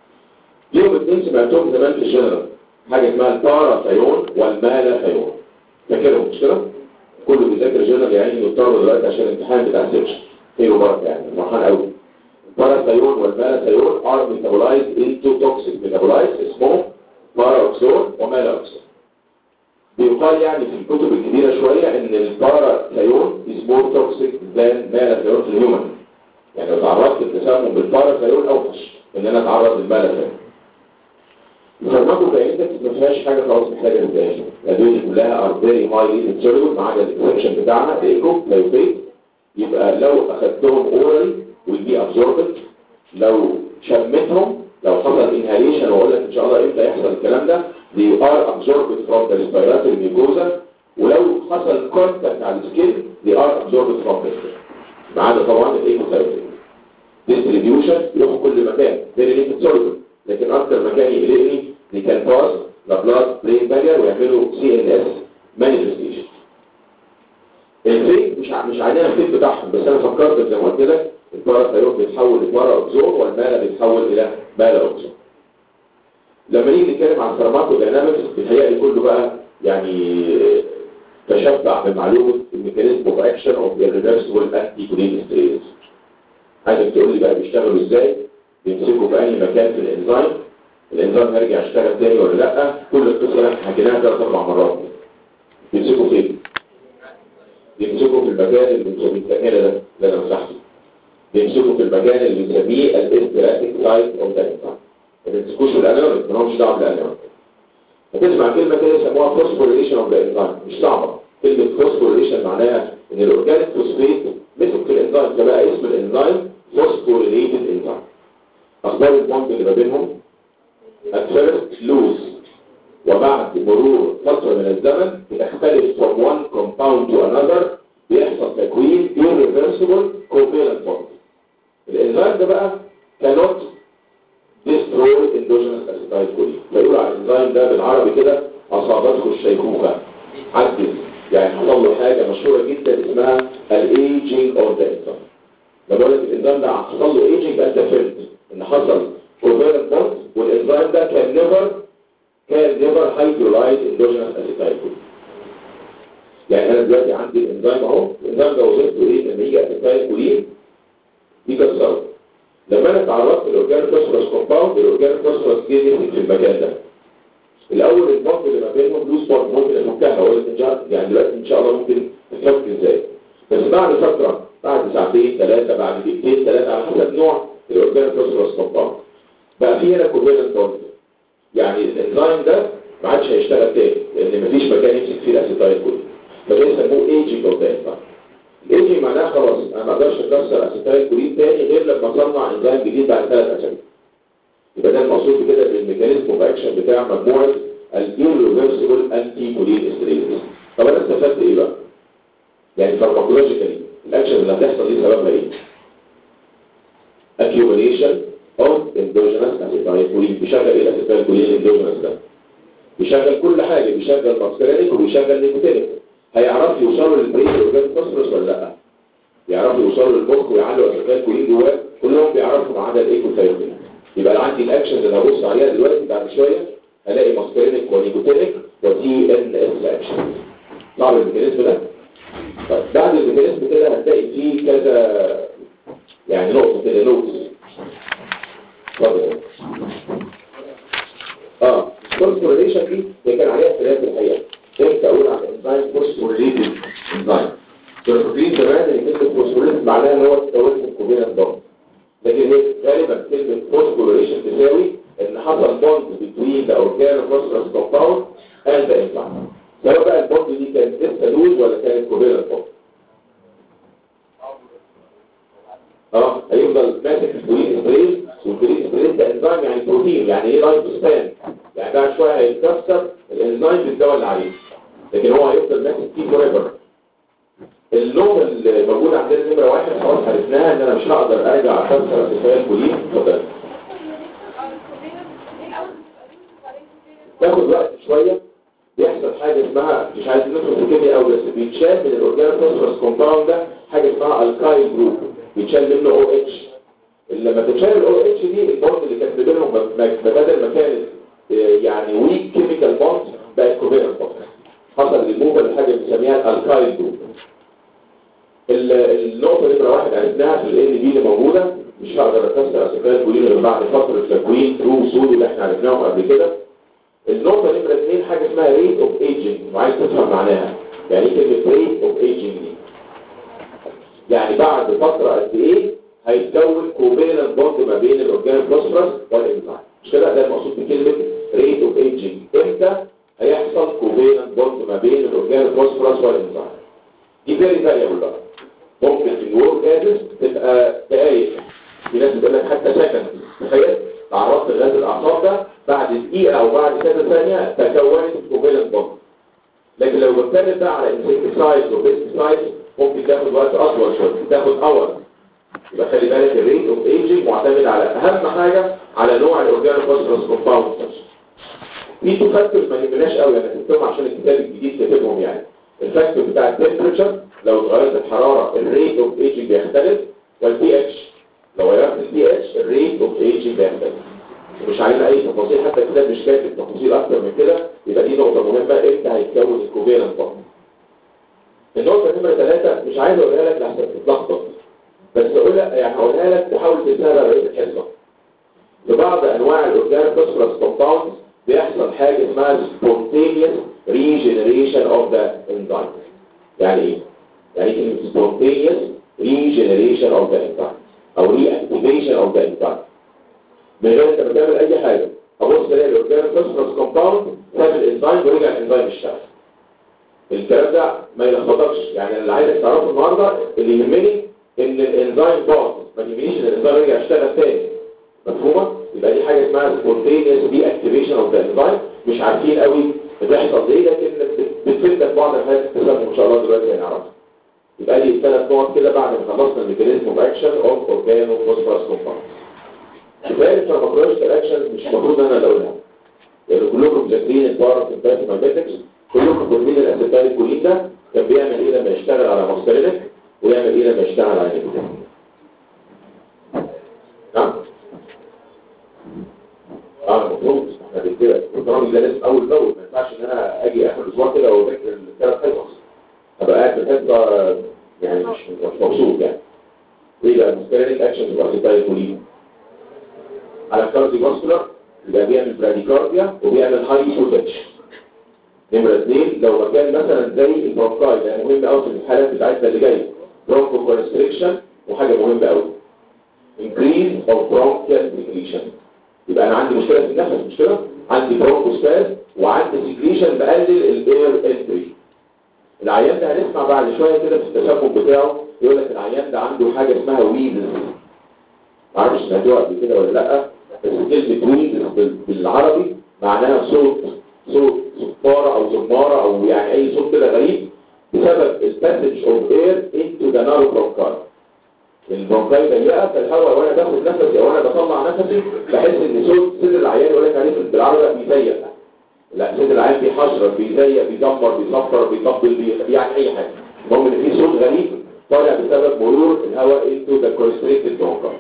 A: ليهم اتنين سمعتهم زمان في الجنرال حاجه اسمها الباراثيون والمالاثيون فاكرهم مش كده كله بيذاكر جنرال يعني يضطروا دلوقتي عشان الامتحان بتاع السكشن خير وبركه يعني فرحان قوي الباراثيون والمالاثيون are metabolized into toxic metabolites اسمهم باراوكسون ومالاوكسون بيقال يعني في الكتب الكبيرة شوية ان الباراثيون is more toxic than مالاثيون في الهيومن يعني لو تعرضت للتسمم بالباراثيون اوحش ان انا اتعرض للمالاثيون الفارماكوكاينتكس ما فيهاش حاجه خلاص محتاجه تتعالج الادويه دي كلها ار فيري هاي ليد ما عدا الاكسبشن بتاعنا الايكو لايوفيت يبقى لو اخدتهم اورال والبي ابزوربت لو شمتهم لو حصل انهاليشن واقول لك ان شاء الله امتى يحصل الكلام ده they are absorbed from the respiratory mucosa ولو حصل كونتاكت على السكين they are absorbed from the skin ما عدا طبعا الايكوثايرويد distribution يروح كل مكان very limited soluble لكن اكتر مكان يقلقني they can pass the blood brain barrier ويعملوا CNS manifestation الفيك مش ع- مش عندنا الفيك بتاعهم بس انا فكرت زي ما قلت لك الباراثيرويد بيتحول لبارا اوكسون والمالا بيتحول الى مالا اوكسون لما نيجي نتكلم عن الفارماكوداينامكس بيتهيألي كله بقى يعني تشبع بمعلومه الميكانيزم اوف اكشن اوف الريفرسبل انتي كولين ستريز عايزك تقول لي بقى بيشتغلوا ازاي بيمسكوا في اي مكان في الانزيم الانزيم هيرجع يشتغل تاني ولا لا كل القصه اللي احنا حكيناها ثلاث اربع مرات بيمسكوا فين بيمسكوا في المكان اللي بنسميه هنا ده اللي انا مسحته بيمسكوا في المكان اللي بنسميه الاستراتيك سايت اوف ذا انزيم ما بيمسكوش في الانيرمنت ما لهمش دعوه بالانيرمنت هتسمع كلمه كده يسموها فوسفوريليشن اوف ذا انزيم مش صعبه كلمه فوسفوريليشن معناها ان الاورجانيك فوسفيت مسك في الانزيم فبقى اسم الانزيم فوسفوريليتد انزيم اخبار البوند اللي ما بينهم at first loose وبعد مرور فترة من الزمن بتختلف from one compound to another بيحصل تكوين irreversible covalent bond الانزيم ده بقى cannot destroy endogenous acetylcholine فيقول على الانزيم ده بالعربي كده اصابته الشيخوخة عجز يعني حصل له حاجة مشهورة جدا اسمها الايجينج اوف ذا انزيم لما بقول لك الانزيم ده حصل له ايجينج انت فهمت ان حصل covalent bond والانزيم ده كان نيفر كان نيفر هيدرولايز اندوجينس اسيتايلكولين يعني انا دلوقتي عندي الانزيم اهو الانزيم ده وظيفته ايه لما يجي اسيتايلكولين يكسره لما انا تعرضت للاورجانيك فوسفورس كومباوند الاورجانيك فوسفورس جه يمسك في المكان ده الاول البامب اللي ما بينهم لوز بامب ممكن افكها ولا تنجح يعني دلوقتي ان شاء الله ممكن تفك ازاي بس بعد فتره بعد ساعتين ثلاثه بعد دقيقتين ثلاثه على حسب نوع الاورجانيك فوسفورس كومباوند بقى في هنا كوفيلنت بوند يعني الانزيم ده ما عادش هيشتغل تاني لان مفيش مكان يمسك فيه الاسيتايل كله فده يسموه ايجنج اوف ذا الايجنج معناها خلاص انا ما اقدرش اكسر اسيتايل كولين تاني غير لما اصنع انزيم جديد بعد ثلاث اسابيع يبقى ده المقصود كده بالميكانيزم اوف اكشن بتاع مجموعه الانريفرسبل انتي كولين ستريز طب انا استفدت ايه بقى؟ يعني فارماكولوجيكالي الاكشن اللي هتحصل دي سببها ايه؟ accumulation of endogenous acetylcholine بيشغل ايه الاسيتايلكولين الاندوجينس ده؟ بيشغل كل حاجه بيشغل ماسكرينيك وبيشغل نيكوتينيك هيعرف يوصلوا للبريد اورجان فوسفورس ولا لا؟ يعرفوا يوصلوا للمخ ويعلوا اسيتايلكولين جواه كلهم بيعرفوا ما عدا الايكوثايروكولين يبقى انا عندي الاكشنز اللي هبص عليها دلوقتي بعد شويه هلاقي ماسكرينيك ونيكوتينيك وتي ان اس اكشن صعب الميكانيزم ده؟ طيب بعد الميكانيزم كده هتلاقي فيه كذا يعني نقطه كده نوتس اتفضل اه فوسفوريليشن دي اللي كان عليها خلاف الحقيقه امتى اقول على انزيم فوسفوريليتد انزيم كانوا فاكرين زمان ان كلمه فوسفوريليتد معناها ان هو تكون الكوبين الضغط لكن هي غالبا كلمه فوسفوريليشن تساوي ان حصل بوند بين ذا اورجان فوسفورس كومباوند اند ذا انزيم سواء بقى البوند دي كانت لسه لوز ولا كانت كوبين الضغط اه هيفضل ماسك الكولين ستريس والكولين ستريس ده انزيم يعني بروتين يعني ايه لايف سبان يعني بعد شويه هيتكسر الانزيم بالدواء اللي عليه لكن هو هيفضل ماسك فيه فور ايفر اللون اللي موجود عندنا نمره واحد خلاص عرفناها ان انا مش هقدر ارجع اكسر اسفل الكولين اتفضل تاخد وقت شويه بيحصل حاجه اسمها مش عايز ندخل في الكيمياء قوي بس بيتشال من الاورجانيك فوسفورس كومباوند ده حاجه اسمها الكايل جروب بيتشال منه او اتش لما تتشال الاو اتش دي البوند اللي كانت بينهم بدل ما كانت يعني ويك كيميكال بوند بقت كوفيرنت بوند حصل ريموفال لحاجه بنسميها الكايل جروب النقطه نمره واحد عرفناها في الان دي اللي موجوده مش هقدر اكسر اسيتايل كولين غير بعد فتره تكوين ترو سود اللي احنا عرفناهم قبل كده النقطه نمره اثنين حاجه اسمها ريت اوف ايجنج وعايز تفهم معناها يعني ايه كلمه ريت اوف ايجنج دي يعني بعد فتره قد ايه هيتكون كوفيلنت بوند ما بين الاورجانيك فوسفورس والانزيم مش كده ده المقصود بكلمه ريت اوف ايجنج امتى هيحصل كوفيلنت بوند ما بين الاورجانيك فوسفورس والانزيم دي فيري فاريبل بقى ممكن في الورك جازز تبقى دقايق في ناس بتقول لك حتى سكند تخيل تعرضت لغاز الاعصاب ده بعد دقيقه او بعد كذا ثانيه تكونت الكوفيلنت بوند لكن لو بتكلم بقى على انسكتسايد وبيستسايد ممكن تاخد وقت اطول شويه تاخد اور يبقى خلي بالك الريت اوف ايجنج معتمد على اهم حاجه على نوع الاورجانيك فوسفورس كومباوند في تو فاكتورز ما يهمناش قوي انا كتبتهم عشان الكتاب الجديد كاتبهم يعني الفاكتور بتاع التمبريتشر لو اتغيرت الحراره الريت اوف ايجنج بيختلف والبي اتش لو غيرت البي اتش الريت اوف ايجنج بيختلف مش علينا اي تفاصيل حتى الكتاب مش كاتب تفاصيل اكتر من كده يبقى دي نقطه مهمه امتى هيتكون الكوفيلنت بوند النقطه نمره ثلاثه مش عايز اقولها لك لحسن تتلخبط بس اقولها يعني هقولها لك تحاول تنساها بقيه الحصه لبعض انواع الاورجانيك فوسفورس كومباوندز بيحصل حاجه اسمها spontaneous regeneration of the enzyme يعني ايه؟ يعني كلمه spontaneous regeneration of the enzyme او reactivation of the enzyme من غير انت بتعمل اي حاجه ابص الاقي الاورجانيك فوسفورس كومباوند ساب الانزيم ورجع الانزيم يشتغل الكلام ده ما يلخبطكش يعني اللي عايزك تعرفه النهارده اللي يهمني ان الانزيم باظ ما يهمنيش ان الانزيم رجع يشتغل تاني مفهومه يبقى دي حاجه اسمها spontaneous reactivation of the enzyme مش عارفين قوي بتحصل ليه لكن بتفيدنا في بعض الحاجات التسمم ان شاء الله دلوقتي هنعرفها يبقى دي ثلاث نقط كده بعد ما خلصنا الميكانيزم اوف اكشن اوف اورجانو فوسفورس كومباوند يبقى الفارماكولوجيكال اكشن مش المفروض انا اللي اقولها لان كلكم مذاكرين البارا سيمباتيماتكس كلكم فاهمين الاسيتايل كولين ده كان بيعمل ايه لما يشتغل على ماسترينك ويعمل ايه لما يشتغل على نيكوتين نعم اه المفروض احنا بنتبع البرنامج ده لازم اول باول ما ينفعش ان انا اجي اخر اسبوع كده واذاكر الثلاث حصص ابقى قاعد في الحصه يعني مش مش مبسوط يعني ايه بقى مسترينك اكشنز والاسيتايل كولين على الكارديو فاسكولار يبقى بيعمل براديكارديا وبيعمل هاي بوتنش نمرة اثنين لو مكان مثلا زي البرونكاي ده مهم قوي في الحالات بتاعتنا اللي جايه برونكو كونستريكشن وحاجه مهمه قوي increase of bronchial secretion يبقى انا عندي مشكله في النفس مش كده عندي برونكوسباز وعندي سكريشن بقلل الاير انتري العيان ده هنسمع بعد شويه كده في التشابك بتاعه يقول لك العيان ده عنده حاجه اسمها ويزز معرفش سمعتوها قبل كده ولا لا بس كلمه ويزز بالعربي معناها صوت صوت صفاره او زماره او يعني اي صوت كده غريب بسبب الباسج اوف اير انتو ذا نارو برونكاي البرونكاي ضيقه فالهواء وانا باخد نفسي او انا بطلع نفسي بحس ان صوت صدر العيان يقول لك عليه بالعربي بيضيق لا صدر العيان بيحشرك بيضيق بيدمر بيصفر بيطبل بي... يعني اي حاجه المهم ان في صوت غريب طالع بسبب مرور الهواء انتو ذا كونستريكتد برونكاي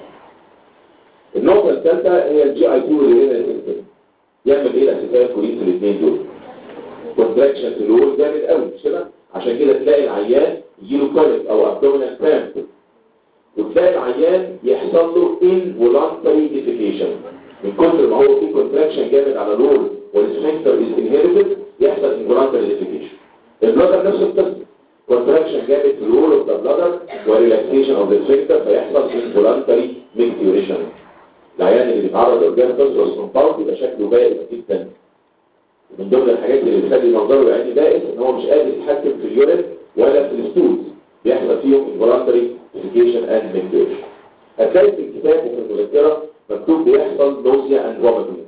A: النقطه الثالثه هي الجي اي 2 والرينال سيستم يعمل ايه الاساسيه الكويس الاثنين دول كونتراكشن في الول جامد قوي مش كده عشان كده تلاقي العيان يجيله كوليك او ابدومينال كرامب وتلاقي العيان يحصل له involuntary defecation من كتر ما هو في كونتراكشن جامد على الول والسفنكتر از انهيرتد يحصل involuntary defecation البلادر نفس القصه كونتراكشن جامد في الول اوف ذا بلادر وريلاكسيشن اوف ذا سفنكتر فيحصل involuntary micturition العيان اللي بيتعرض لأورجان فاسكولار كومباوند يبقى شكله بائس جدا من ضمن الحاجات اللي بتخلي منظره العيني بائس ان هو مش قادر يتحكم في اليورين ولا في الستولز بيحصل فيهم involuntary defecation and micturition هتلاقي في الكتاب وفي المذكرة مكتوب بيحصل نوزيا and vomiting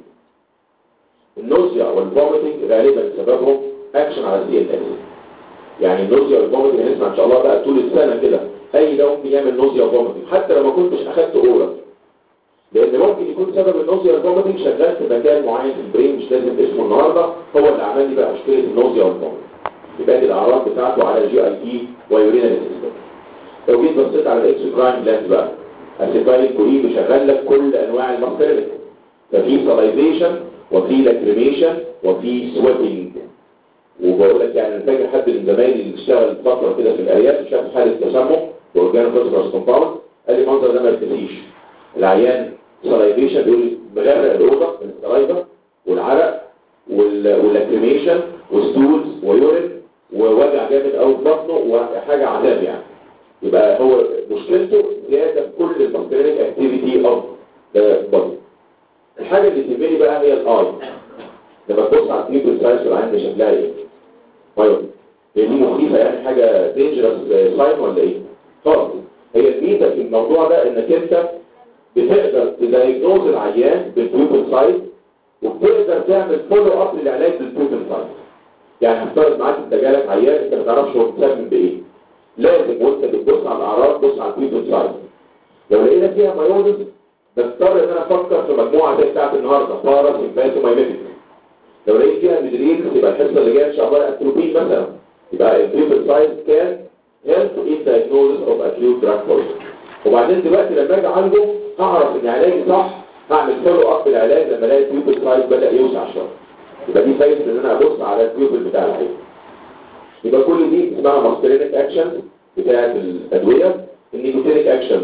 A: النوزيا والفوميتنج غالبا سببهم اكشن على الدي ان اس يعني النوزيا والفوميتنج هنسمع ان شاء الله بقى طول السنة كده اي ده ممكن يعمل نوزيا وفوميتنج حتى لو ما كنتش اخدت اورال لان ممكن يكون سبب النوزيا والفوميتنج شغال في مكان معين في البرين مش لازم اسمه النهارده هو اللي عمل لي بقى مشكله النوزيا والفوميتنج يبقى دي الاعراض بتاعته على الجي اي تي ويورينال سيستم لو جيت بصيت على الاكس كرايم جلاند بقى اسيتايل كولين بيشغل لك كل انواع الماستريك ففي سلايفيشن وفي لاكريميشن وفي سويتنج وبقول لك يعني انا فاكر حد من زمايلي اللي اشتغل فتره كده في الارياف شاف حاله تسمم واورجانو فوسفورس كومباوند قال لي المنظر ده ما يكفيش العيان سلايفيشن بيقول مغرق الاوضه من السلايفا والعرق واللاكريميشن وستولز ويورين ووجع جامد قوي في بطنه وحاجه عذاب يعني يبقى هو مشكلته زياده في كل البكتيريك اكتيفيتي اوف ذا بودي الحاجه اللي تهمني بقى هي الاي لما تبص على التريبل سايز العين شكلها ايه؟ طيب هي دي مخيفه يعني حاجه دينجرس ساين ولا ايه؟ خالص هي الميزه في الموضوع ده انك انت بتقدر تدايجنوز العيان بالبيوبل سايز وبتقدر تعمل فولو اب للعلاج بالبيوبل سايز يعني هفترض معاك انت جالك عيان انت ما تعرفش هو بيتسبب بايه لازم وانت بتبص على الاعراض بص على البيوبل سايز لو لقينا فيها مايوزس بضطر ان انا افكر في مجموعه زي بتاعت النهارده فارس انفاسومايميتك لو لقيت فيها ميدرينز يبقى الحصه اللي جايه ان شاء الله اتروبين مثلا يبقى البيوبل سايز كان هيلث ان diagnosis اوف acute drug poisoning وبعدين دلوقتي لما اجي عنده هعرف ان علاجي صح هعمل فولو اب العلاج لما الاقي البيوبل سايز بدا يوسع شويه يبقى دي فايده ان انا ابص على البيوبل بتاع العين يبقى كل دي اسمها ماسترينيك اكشنز بتاعت الادويه النيكوتينيك اكشنز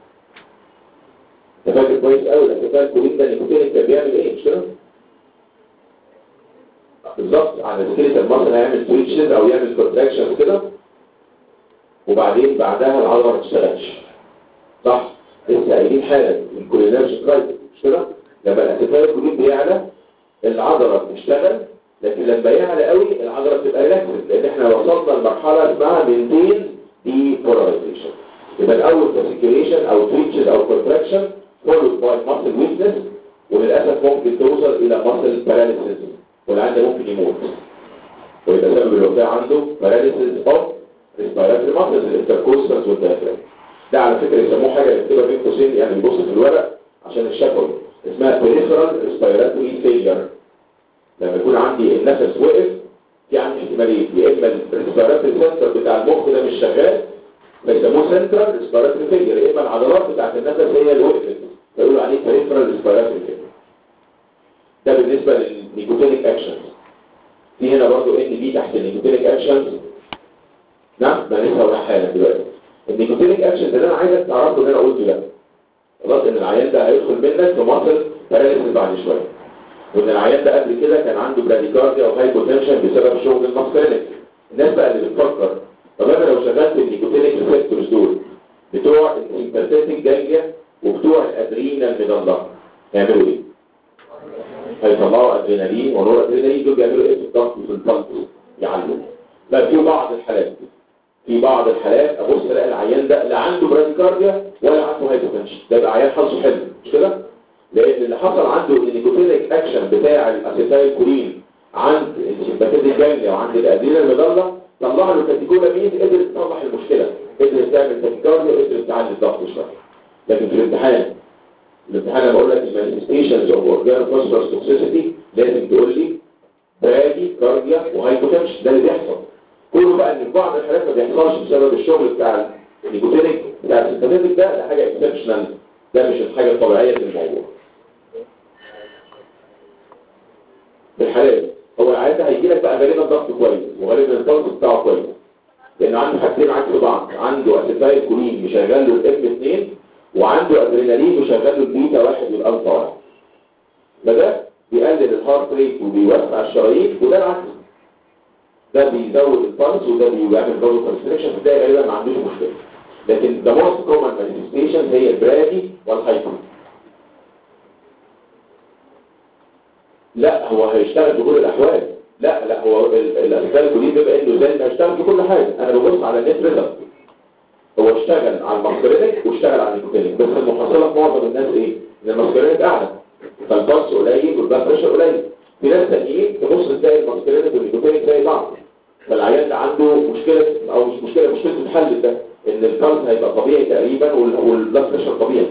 A: انت فاكر كويس قوي الاسيتال كولين ده النيكوتينيك كان بيعمل ايه مش كده؟ بالظبط على السكيلتال ماسل هيعمل سويتشز او يعمل كونتراكشن كده وبعدين بعدها العضله ما تشتغلش صح لسه قايلين حالا الكولينرجي كرايتس مش كده لما الاسيتال كولين بيعلى العضله بتشتغل لكن لما يعلى قوي العضله بتبقى ريلاكسد لان احنا وصلنا لمرحله اسمها مينتين دي بولاريزيشن يبقى الاول فاسيكيوليشن او تويتشز او كونتراكشن فولود باي ماسل ويكنس وللاسف ممكن توصل الى ماسل باراليسيس والعيان ممكن يموت ويبقى سبب الوفاه عنده باراليسيس اوف ريسبيراتوري ماسلز الانتركوستالز والديافراجم ده على فكره يسموه حاجه يكتبها بين قوسين يعني يبص في الورق عشان الشفوي اسمها peripheral respiratory failure لما يكون عندي النفس وقف في عندي احتمالين يا اما الريسبيراتوري سنتر بتاع المخ ده مش شغال فيسموه سنترال ريسبيراتوري فيلير يا اما العضلات بتاعت النفس هي اللي وقفت فيقولوا عليه peripheral respiratory failure ده بالنسبه للنيكوتينيك اكشنز في هنا برضو ان دي تحت النيكوتينيك اكشنز نعم ما لسه هقولها حالا دلوقتي النيكوتينيك اكشنز اللي انا عايزك تعرفه ان انا قلته ده خلاص ان العيان ده هيدخل منك في مصل باراليسيس بعد شويه وان العيان ده قبل كده كان عنده براديكارديا او هايبوتنشن بسبب شغل الماسكرينك الناس بقى اللي بتفكر طب انا لو شغلت النيكوتينيك ريسبتورز دول بتوع السيمباثيك جانجليا وبتوع الادرينال ميدالة هيعملوا ايه؟ هيطلعوا ادرينالين ونور ادرينالين دول بيعملوا ايه في الضغط في البلس يعلوا لا في بعض الحالات في بعض الحالات ابص الاقي العيان ده لا عنده براديكارديا ولا عنده هايبوتنشن ده يبقى عيان حظه حلو مش كده؟ لان اللي حصل عنده النيكوتينيك اكشن بتاع الاسيتايل كولين عند السيمباثيك جانجليا وعند الادرينال ميدالة طلع له كاتيكولامين قدرت تصلح المشكله قدرت تعمل تاكيكارديا وقدرت تعلي الضغط شويه لكن في الامتحان الامتحان انا بقول لك المانيفستيشنز اوف اورجانو فوسفورس توكسيسيتي لازم تقول لي برادي كارديا وهايبوتنشن ده اللي بيحصل كله بقى ان في بعض الحالات ما بيحصلش بسبب الشغل بتاع النيكوتينيك بتاع السيمباثيك ده ده حاجه اكسبشنال ده مش الحاجه الطبيعيه في الموضوع بالحالات هو العيان ده هيجي لك بقى غالبا ضغط كويس وغالبا الضغط بتاعه كويس لانه عنده حاجتين عكس بعض عنده اسيتايل كولين مشغل له الاف 2 وعنده ادرينالين مشغل له البيتا 1 والالفا 1 فده بيقلل الهارت ريت وبيوسع الشرايين وده العكس ده بيزود البلس وده بيعمل برضه كونستريكشن فده غالبا ما عندوش مشكله لكن the most common manifestation هي البرادي والهايبر لا هو هيشتغل في كل الاحوال لا لا هو الاسباب كلين بيبقى انه زي ما هيشتغل في كل حاجه انا ببص على النت ريزلت هو اشتغل على الماسكرينك واشتغل على النيكوتينيك بس المحصله في معظم الناس ايه ان الماسكرينك اعلى فالبلس قليل والبلس بريشر قليل في ناس تانيين تبص تلاقي الماسكرينك والنيكوتينيك زي بعض فالعيان ده عنده مشكله او مش مشكله مشكله الحل ده ان البلس هيبقى طبيعي تقريبا والبلس بريشر طبيعي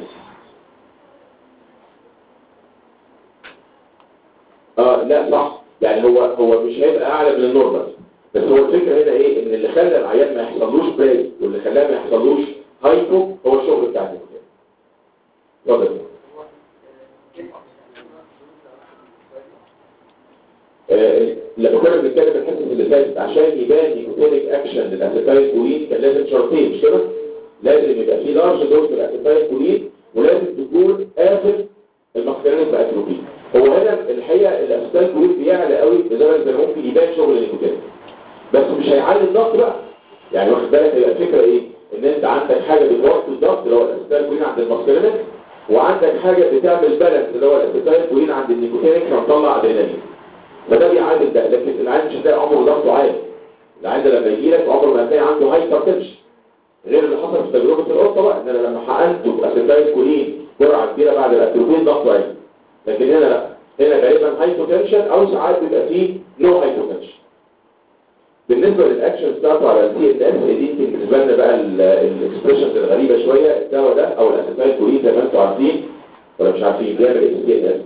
A: اه لا صح يعني هو هو مش هيبقى اعلى من النورمال بس هو الفكره هنا ايه ان اللي خلى العيان ما يحصلوش بريك واللي خلاه ما يحصلوش هايبو هو الشغل بتاع النيكوتين اتفضل آه لما كنا بنتكلم الحصص اللي فاتت عشان يبان نيكوتينيك اكشن للاسيتايل كولين كان لازم شرطين مش كده؟ لازم يبقى في لارج دوز الاسيتايل كولين ولازم تكون قافل المسكرينيك باتروبين هو هنا الحقيقه الاسيتايل كولين بيعلى قوي لدرجه ان ممكن يبان شغل النيكوتين بس مش هيعلي الضغط بقى يعني واخد بالك هي الفكره ايه؟ ان انت عندك حاجه بتوطي الضغط اللي هو الاسيتايل كولين عند المسكرينيك وعندك حاجه بتعمل بالانس اللي هو الاسيتايل كولين عند النيكوتينيك فمطلع ادرينالين فده بيعادل ده لكن العيان مش هتلاقي عمره ضغطه عالي العيان ده لما يجي لك عمره ما هتلاقي عنده هايبر تنشن غير اللي حصل في تجربه القطه بقى ان انا لما حقنته اسيتايل كولين جرعه كبيره بعد الاتروبين ضغطه عالي لكن هنا لا هنا غالبا هايبوتنشن او ساعات بيبقى فيه نو هايبوتنشن بالنسبه للاكشن بتاعته على السي ان اس دي يمكن بالنسبه لنا بقى الاكسبريشنز الغريبه شويه الدواء ده او الاسيتايل كولين زي ما انتم عارفين ولا مش عارفين بيعمل ايه السي ان اس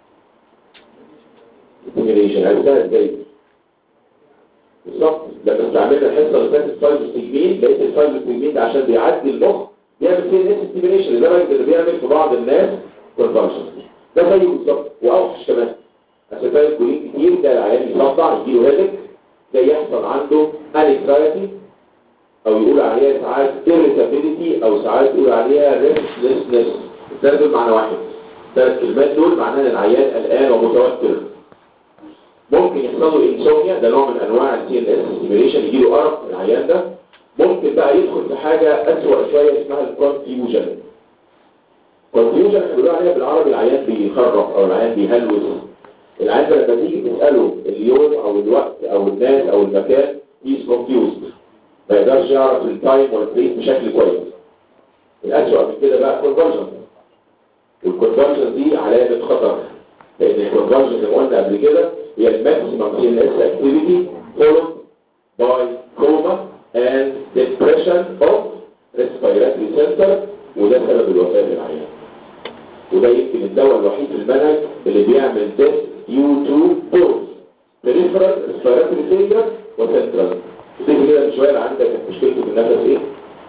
A: سيميليشن عرفتها ازاي بالظبط لما استعملنا الحصه اللي فاتت فايبروستيجمين لقيت الفايبروستيجمين ده عشان بيعدي المخ بيعمل سي ان اس ستيميليشن لدرجه اللي بيعمل في بعض الناس كونفرشن ده زيه بالظبط واوحش كمان اسيتايل كولين كتير ده العيان يصدع يجيله هيلك ده يحصل عنده انكزايتي او يقول عليها ساعات irritability او ساعات يقول عليها restlessness الثلاث دول معنى واحد الثلاث كلمات دول معناها ان العيان قلقان ومتوتر ممكن يحصل له انسوميا ده نوع من انواع السي ان اس ستيميليشن يجي له ارق العيان ده ممكن بقى يدخل في حاجه اسوء شويه اسمها الكونفيوجن كونفيوجن احنا بنقول عليها بالعربي العيان بيخرف او العيان بيهلوس العيان ده لما تيجي تساله اليوم او الوقت او الناس او المكان هيز كونفيوزد ما يقدرش يعرف التايم والبليس بشكل كويس الاسوء من كده بقى كونفرجن والكونفرجن دي علامه خطر لان الكونفرجن زي ما قلنا قبل كده هي الماكسيمم سي ان اس اكتيفيتي followed by coma and depression of respiratory center وده سبب الوفاه للعيان وده يمكن الدواء الوحيد في المنهج اللي بيعمل death due to both peripheral respiratory failure وcentral تيجي كده من شويه عندك مشكلته في النفس ايه؟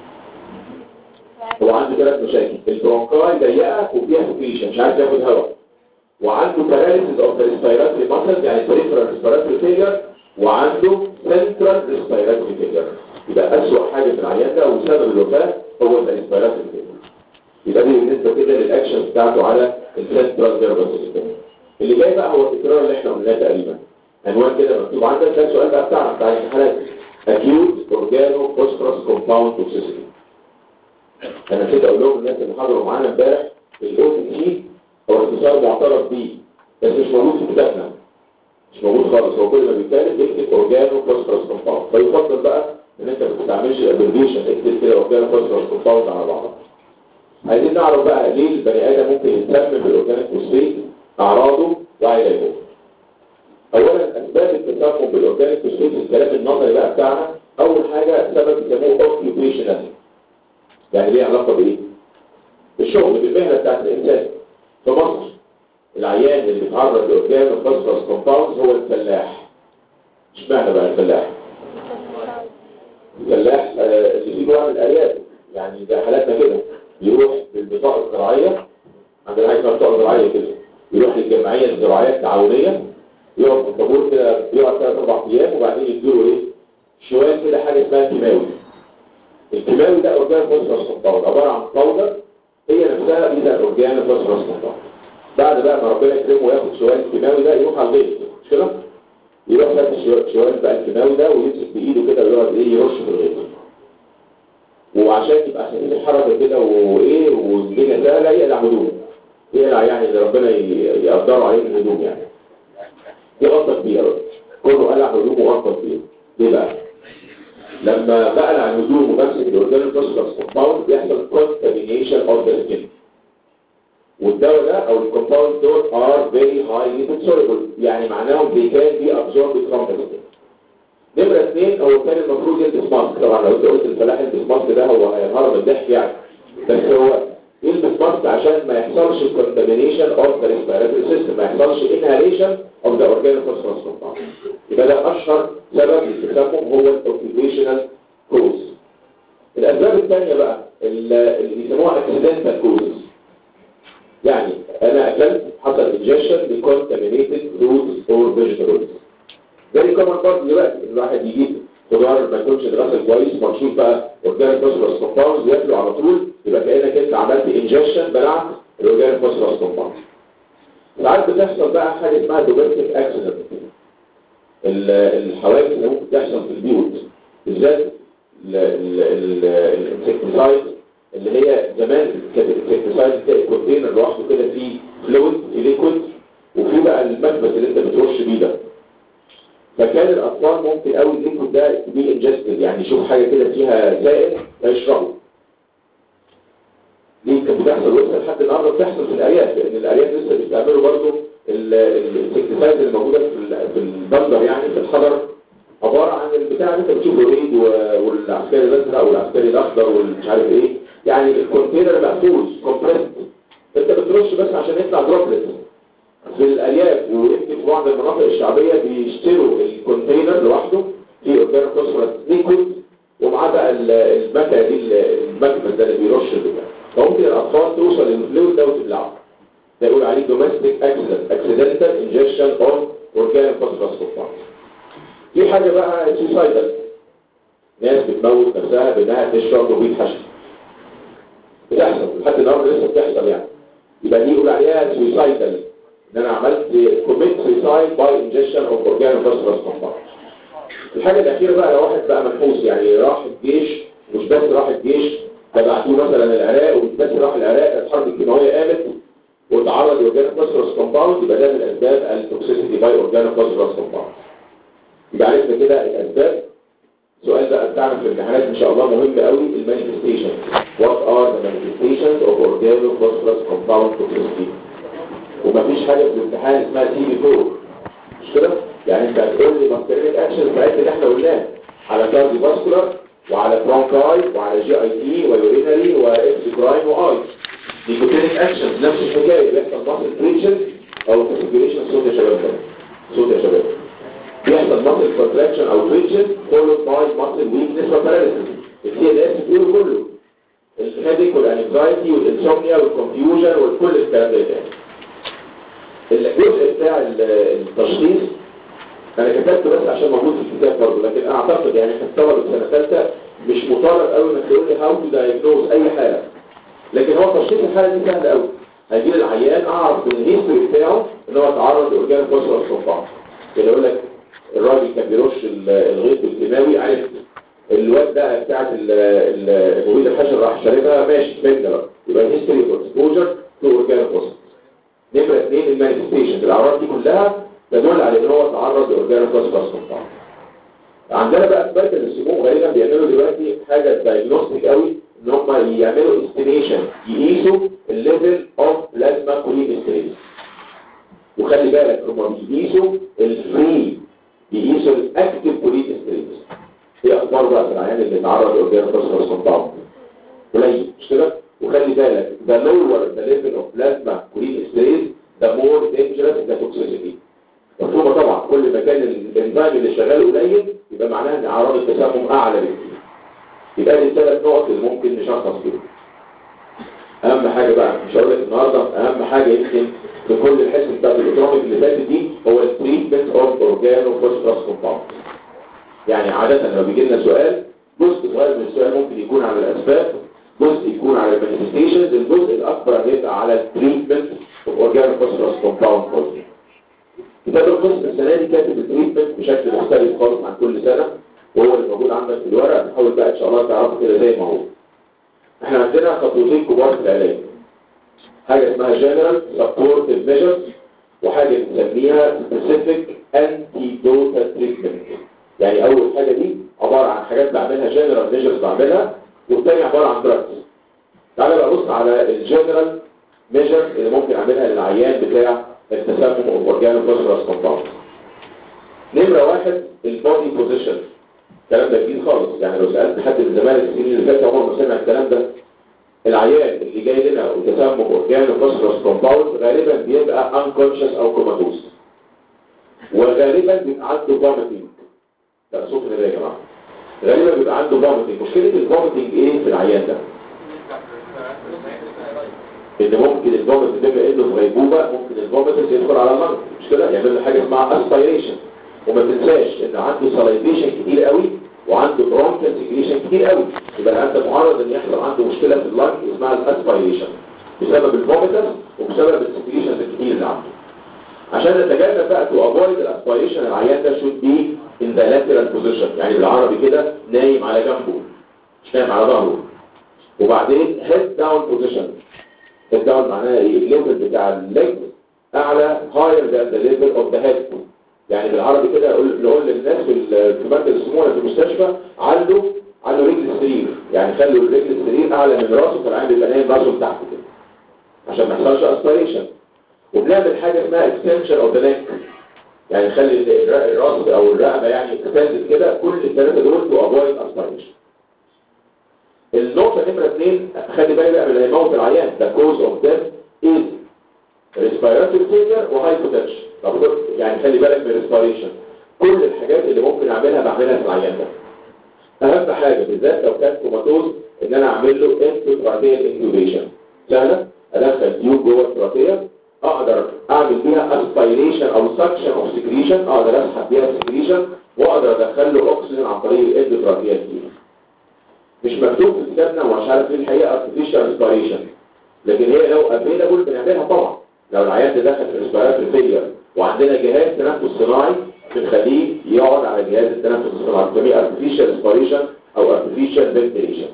A: هو عنده ثلاث مشاكل البرونكاي ضيقه وفيها سكريشن مش عارف ياخد هواء وعنده paralysis of the respiratory muscles يعني peripheral respiratory failure وعنده central respiratory failure يبقى أسوأ حاجة في العيان ده وسبب الوفاة هو ال respiratory failure يبقى دي بالنسبة كده للأكشن بتاعته على السنترال نيرفس سيستم اللي جاي بقى هو التكرار اللي احنا قلناه تقريبا عنوان كده مكتوب عندك ده السؤال بقى بتاعنا بتاع الامتحانات acute organo phosphorus compound toxicity انا نسيت اقول لهم الناس اللي حضروا معانا امبارح الاو تي هو اختصار معترف بيه بس مش موجود في كتابنا مش موجود خالص هو كل ما بيتكلم بيكتب اورجانو فوسفورس كومباوند فيفضل بقى ان انت ما تستعملش الابريفيشن اكتب كده اورجانو فوسفورس كومباوند على بعضها عايزين نعرف بقى ليه البني ادم ممكن يتسمم بالاورجانيك فوسفيت اعراضه وعلاجه اولا اسباب التسمم بالاورجانيك فوسفيت الكلام النظري بقى بتاعنا اول حاجه سبب يسموه اوكيوبيشنال يعني ليه علاقه بايه الشغل بالمهنه بتاعت الانسان في مصر العيان اللي بيتعرض لاورجانو فوسفورس كومباوند هو الفلاح اشمعنى بقى الفلاح الفلاح آه، اللي فيه نوع من الارياف يعني زي حالاتنا كده يروح بالبطاقه الزراعيه عندنا حاجه اسمها بطاقه زراعيه كده يروح للجمعيه الزراعيه التعاونيه يقف في الطابور كده يقعد ثلاث اربع ايام وبعدين يديله ايه شويه كده حاجه اسمها كيماوي الكيماوي ده اورجانو فوسفورس كومباوند عباره عن باودر هي نفسها اذا اورجانو فوسفورس كومباوند بعد بقى ما ربنا يكرمه وياخد شويه الكيماوي ده يروح على الغيط مش كده يروح ياخد شويه شويه بقى الكيماوي ده ويمسك بايده كده ويقعد ايه يرش في الغيط وعشان يبقى خفيف الحركه كده وايه والدنيا سهله يقلع هدومه يقلع يعني اللي ربنا ي- يقدره عليه من الهدوم يعني دي غلطه كبيره بقى كله قلع هدومه غلطه كبيره ليه بقى؟ لما بقلع الهدوم وبمسك الاورجانيك فوسفورس كومباوند بيحصل كونتامينيشن اوف ذا سكين والدواء ده او الكومباوند دول ار فيري هايلي soluble يعني معناهم they can be absorbed from the skin نمرة اثنين هو كان المفروض يلبس ماسك طبعا لو انت قلت الفلاح يلبس ماسك ده هو هينهار من الضحك يعني بس هو يلبس ماسك عشان ما يحصلش contamination of the respiratory system ما يحصلش inhalation of the organal phosphorus compound يبقى ده اشهر سبب للتسمم هو الاوكيبيشنال كوز الاسباب الثانيه بقى اللي بيسموها accidental causes يعني انا اكلت حصل انجكشن لكونتامينيتد فروتس اور فيجيتابلز زي كمان برضه دلوقتي الواحد يجيب خضار ما يكونش اتغسل كويس مكشوف بقى اورجانيك فوسفورس كومباوند ياكله على طول يبقى كانك انت عملت انجكشن بلعت الاورجانيك فوسفورس كومباوند ساعات بتحصل بقى حاجه اسمها دوميستيك اكسيدنت الحوادث اللي ممكن تحصل في البيوت بالذات الانسكتيسايد اللي هي زمان كانت الانسكتيسايد تلاقي كونتينر لوحده كده فيه فلويد فيه ليكويد وفي بقى المكبس اللي انت بترش بيه ده فكان الاطفال ممكن قوي الليكويد ده بي انجستد يعني يشوف حاجه كده فيها سائل فيشربه دي كانت بتحصل لسه لحد النهارده بتحصل في الارياف لان الارياف لسه بيستعملوا برضه الانسكتيسايد اللي موجوده في ال- في البندر يعني في الحضر عباره عن البتاع اللي انت بتشوفه الريد و- والعسكري الازرق والعسكري الاخضر والمش عارف ايه يعني الكونتينر مقفول كومبريسد انت بترش بس عشان يطلع دروبلت في الارياف ويمكن في بعض المناطق الشعبيه بيشتروا الكونتينر لوحده فيه اورجانيك فوسفورس ليكويد ومعاه بقى ال- المكنه دي ال- المكبس ده اللي بيرش البتاع فممكن الاطفال توصل للفلويد ده وتبلعه ده يقول عليه دوميستيك اكسيدنت اكسيدنتال انجكشن اوف اورجانيك فوسفورس كومباوند في حاجه بقى سوسايدال ناس بتموت نفسها بانها تشرب مبيد حشو بتحصل لحد النهارده لسه بتحصل يعني يبقى دي يقول عليها سوسايدال ان انا عملت كوميت سوسايد باي انجكشن اوف اورجانو فوسفورس كومباوند الحاجه الاخيره بقى لو واحد بقى منحوس يعني راح الجيش مش بس راح الجيش ده بعتوه مثلا العراق ومش بس راح العراق الحرب الكيماويه قامت وتعرض لاورجانو فوسفورس كومباوند يبقى ده من اسباب التوكسيسيتي باي اورجانو فوسفورس كومباوند يبقى عرفنا كده الاسباب السؤال بقى بتاعنا في الامتحانات ان شاء الله مهم قوي المانيفستيشن وات ار ذا مانيفستيشنز اوف اورجانو فوسفورس كومباوند توكسيسيتي ومفيش حاجه في الامتحان اسمها تي بي 4 مش كده يعني انت هتقول لي ماسترينيك اكشن بتاعت اللي احنا قلناه على كاردي فاسكولار وعلى برونكاي وعلى جي اي تي ويورينري واكسكراين واي نيكوتينيك اكشن نفس الحكايه بيحصل ماسل تريشن او كونفيجريشن صوت يا شباب ده. صوت يا شباب بيحصل ماسل كونتراكشن او تريشن فولود باي ماسل ويكنس وباراليسيس السي ال اس بيقول كله الهيديك والانكزايتي والانسومنيا والكونفيوجن وكل الكلام ده تاني الجزء بتاع ال- التشخيص انا كتبته بس عشان موجود في الكتاب برضه لكن انا اعتقد يعني احنا طلبه سنه ثالثه مش مطالب قوي انك تقول لي هاو تو دايجنوز اي حاله لكن هو تشخيص الحاله دي سهل قوي هيجي لي العيان اعرف من الهيستوري بتاعه ان هو اتعرض لاورجان فوسفورس كومباوند كده يقول لك الراجل كان بيرش ال- الغيط الكيماوي عرفت الواد ده بتاعت ال- ال- المبيد الحشر راح شاربها ماشي فهمنا بقى يبقى الهيستوري اوف اكسبوجر تو اورجان فوسفورس نمرة اثنين المانيفستيشن الاعراض دي كلها تدل على ان هو تعرض لاورجان فوسفورس كومباوند عندنا بقى في مركز السموم غالبا بيعملوا دلوقتي حاجه دايجنوستيك قوي ان هم يعملوا استيميشن يقيسوا الليفل اوف بلازما كوليسترول وخلي بالك هم بيقيسوا الفري بيقيسوا الاكتيف كوليسترول ايه اخبار بقى في العيان اللي اتعرض لاورجان فوسفورس كومباوند قليل مش كده وخلي بالك the lower the level of plasma cholesterol the more dangerous the toxicity مفهومة طبعا كل ما كان الانزيم اللي شغال قليل يبقى معناها ان اعراض التسمم اعلى بكتير يبقى دي الثلاث نقط اللي ممكن نشخص فيهم اهم حاجة بقى مش هقول لك النهارده اهم حاجة يمكن في كل الحصص بتاعت الاوتوميك اللي فاتت دي هو التريتمنت اوف اورجانو فوسفورس كومباوند يعني عادة لو بيجي لنا سؤال جزء صغير من السؤال ممكن يكون على الاسباب جزء يكون على المانيفستيشنز الجزء الاكبر هيبقى على التريتمنت اوف اورجانو فوسفورس كومباوند كتاب القسم السنة دي كاتب التريتمنت بشكل مختلف خالص عن كل سنة وهو اللي موجود عندك في الورق تحاول بقى ان شاء الله تعرفه كده زي ما هو احنا عندنا خطوتين كبار في العلاج حاجة اسمها جنرال سبورتيف ميجرز وحاجة بنسميها سبيسيفيك انتيدوتال تريتمنت يعني اول حاجة دي عبارة عن حاجات بعملها جنرال ميجرز بعملها والتانية عبارة عن دراجز تعالى بقى بص على الجنرال ميجرز اللي ممكن اعملها للعيان بتاع التسمم اورجانو فوسفورس كومباوند نمرة واحد البودي بوزيشن الكلام ده جديد خالص يعني لو سألت حد من زمان السنين اللي فاتت عمره ما سمع الكلام ده العيان اللي جاي لنا وتسمم اورجانو فوسفورس كومباوند غالبا بيبقى انكونشس او كوماتوز وغالبا بيبقى عنده فوميتنج لا صوت ده يا جماعه غالبا بيبقى عنده فوميتنج مشكله الفوميتنج ايه في العيان ده ان ممكن الفوميت بما انه في غيبوبه ممكن الفوميت يدخل على اللنج مش كده يعمل له حاجه اسمها اسبيريشن وما تنساش ان عنده سلايفيشن كتير قوي وعنده برونكال سكريشن كتير قوي يبقى انت معرض ان يحصل عنده مشكله في اللنج اسمها الاسبيريشن بسبب الفوميتس وبسبب السكريشن الكتير اللي عنده عشان نتجنب بقى تو افويد الاسبيريشن العيان ده شود بي ان ذا لاترال بوزيشن يعني بالعربي كده نايم على جنبه مش نايم على ظهره وبعدين هيد داون بوزيشن الداون معناها ايه الليفل بتاع الليج اعلى higher than the level of the head يعني بالعربي كده نقول نقول للناس في ال- في مركز السموحه في المستشفى علوا علوا رجل السرير يعني خلوا الرجل السرير اعلى من راسه فالعين بيبقى نايم راسه لتحت كده عشان ما يحصلش اسبيريشن وبنعمل حاجه اسمها extension of the neck يعني نخلي ال- الر- الراس او الرقبه يعني extended كده كل الثلاثه دول to avoid aspiration النقطة نمرة اثنين خلي بالك بقى من اللي هيموت العيان the cause of death is respiratory failure وهايبوتنشن طب خد- يعني خلي بالك من respiration كل الحاجات اللي ممكن اعملها بعملها في العيان ده اهم حاجة بالذات لو كان كوماتوز ان انا اعمل له انتوتراتيال انتوبيشن سهلة ادخل تيوب جوه التراتية اقدر اعمل بيها اسبيريشن او سكشن اوف سكريشن اقدر اسحب بيها سكريشن واقدر ادخل له اكسجين عن طريق الاندوتراتيال تيوب مش مكتوب في كتابنا ومش عارف ايه الحقيقه artificial respiration لكن هي لو افيلابل بنعملها طبعا لو العيان ده دخل في ريسبيراتوري فيلير وعندنا جهاز تنفس صناعي بنخليه يقعد على جهاز التنفس الصناعي بنسميه artificial respiration او artificial ventilation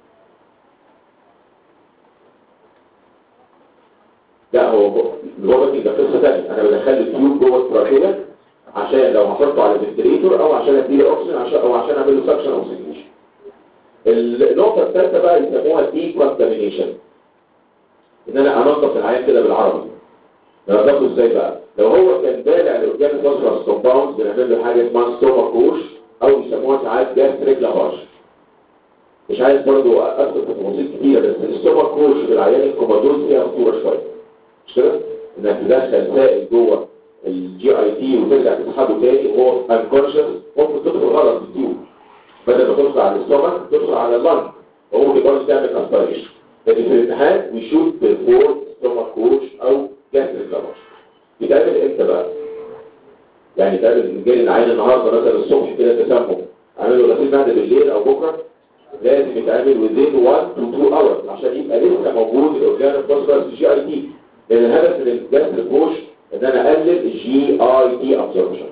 A: لا هو الفوميتنج ده قصه ثانيه انا بدخل التيوب جوه التراكيه عشان لو هحطه على فنتريتور او عشان اديله اكسجين عشان او عشان اعمل له سكشن او سكريشن النقطة الثالثة بقى يسموها دي كونتامينيشن ان انا انظف العيان كده بالعربي ننظفه ازاي بقى لو هو كان بالع لاورجان فوسفورس كومباوند بنعمل له حاجة اسمها ستوما كوش او يسموها ساعات جاستريك لافاج مش عايز برضو ادخل في تفاصيل كتيرة بس الستوما كوش في العيان الكوماتوز فيها خطورة شوية مش كده؟ انك تدخل سائل جوه الجي اي تي وترجع تسحبه تاني وهو انكونشس ممكن تدخل غلط في التيوب بدل ما تدخل على الاستومك تدخل على اللنج وممكن برضه تعمل اسبيريشن لكن في الامتحان ويشوت بالفور ستومك كوش او جاستريك لافاج يتعمل امتى بقى؟ يعني يتعمل جاي العين النهارده مثلا الصبح كده تسمم اعمل له غسيل معده بالليل او بكره لازم يتعمل within 1 to 2 hours عشان يبقى لسه موجود الاورجان فوسفورس جي اي تي لان الهدف من الجسر بوش ان انا اقلل الجي اي تي ابسوربشن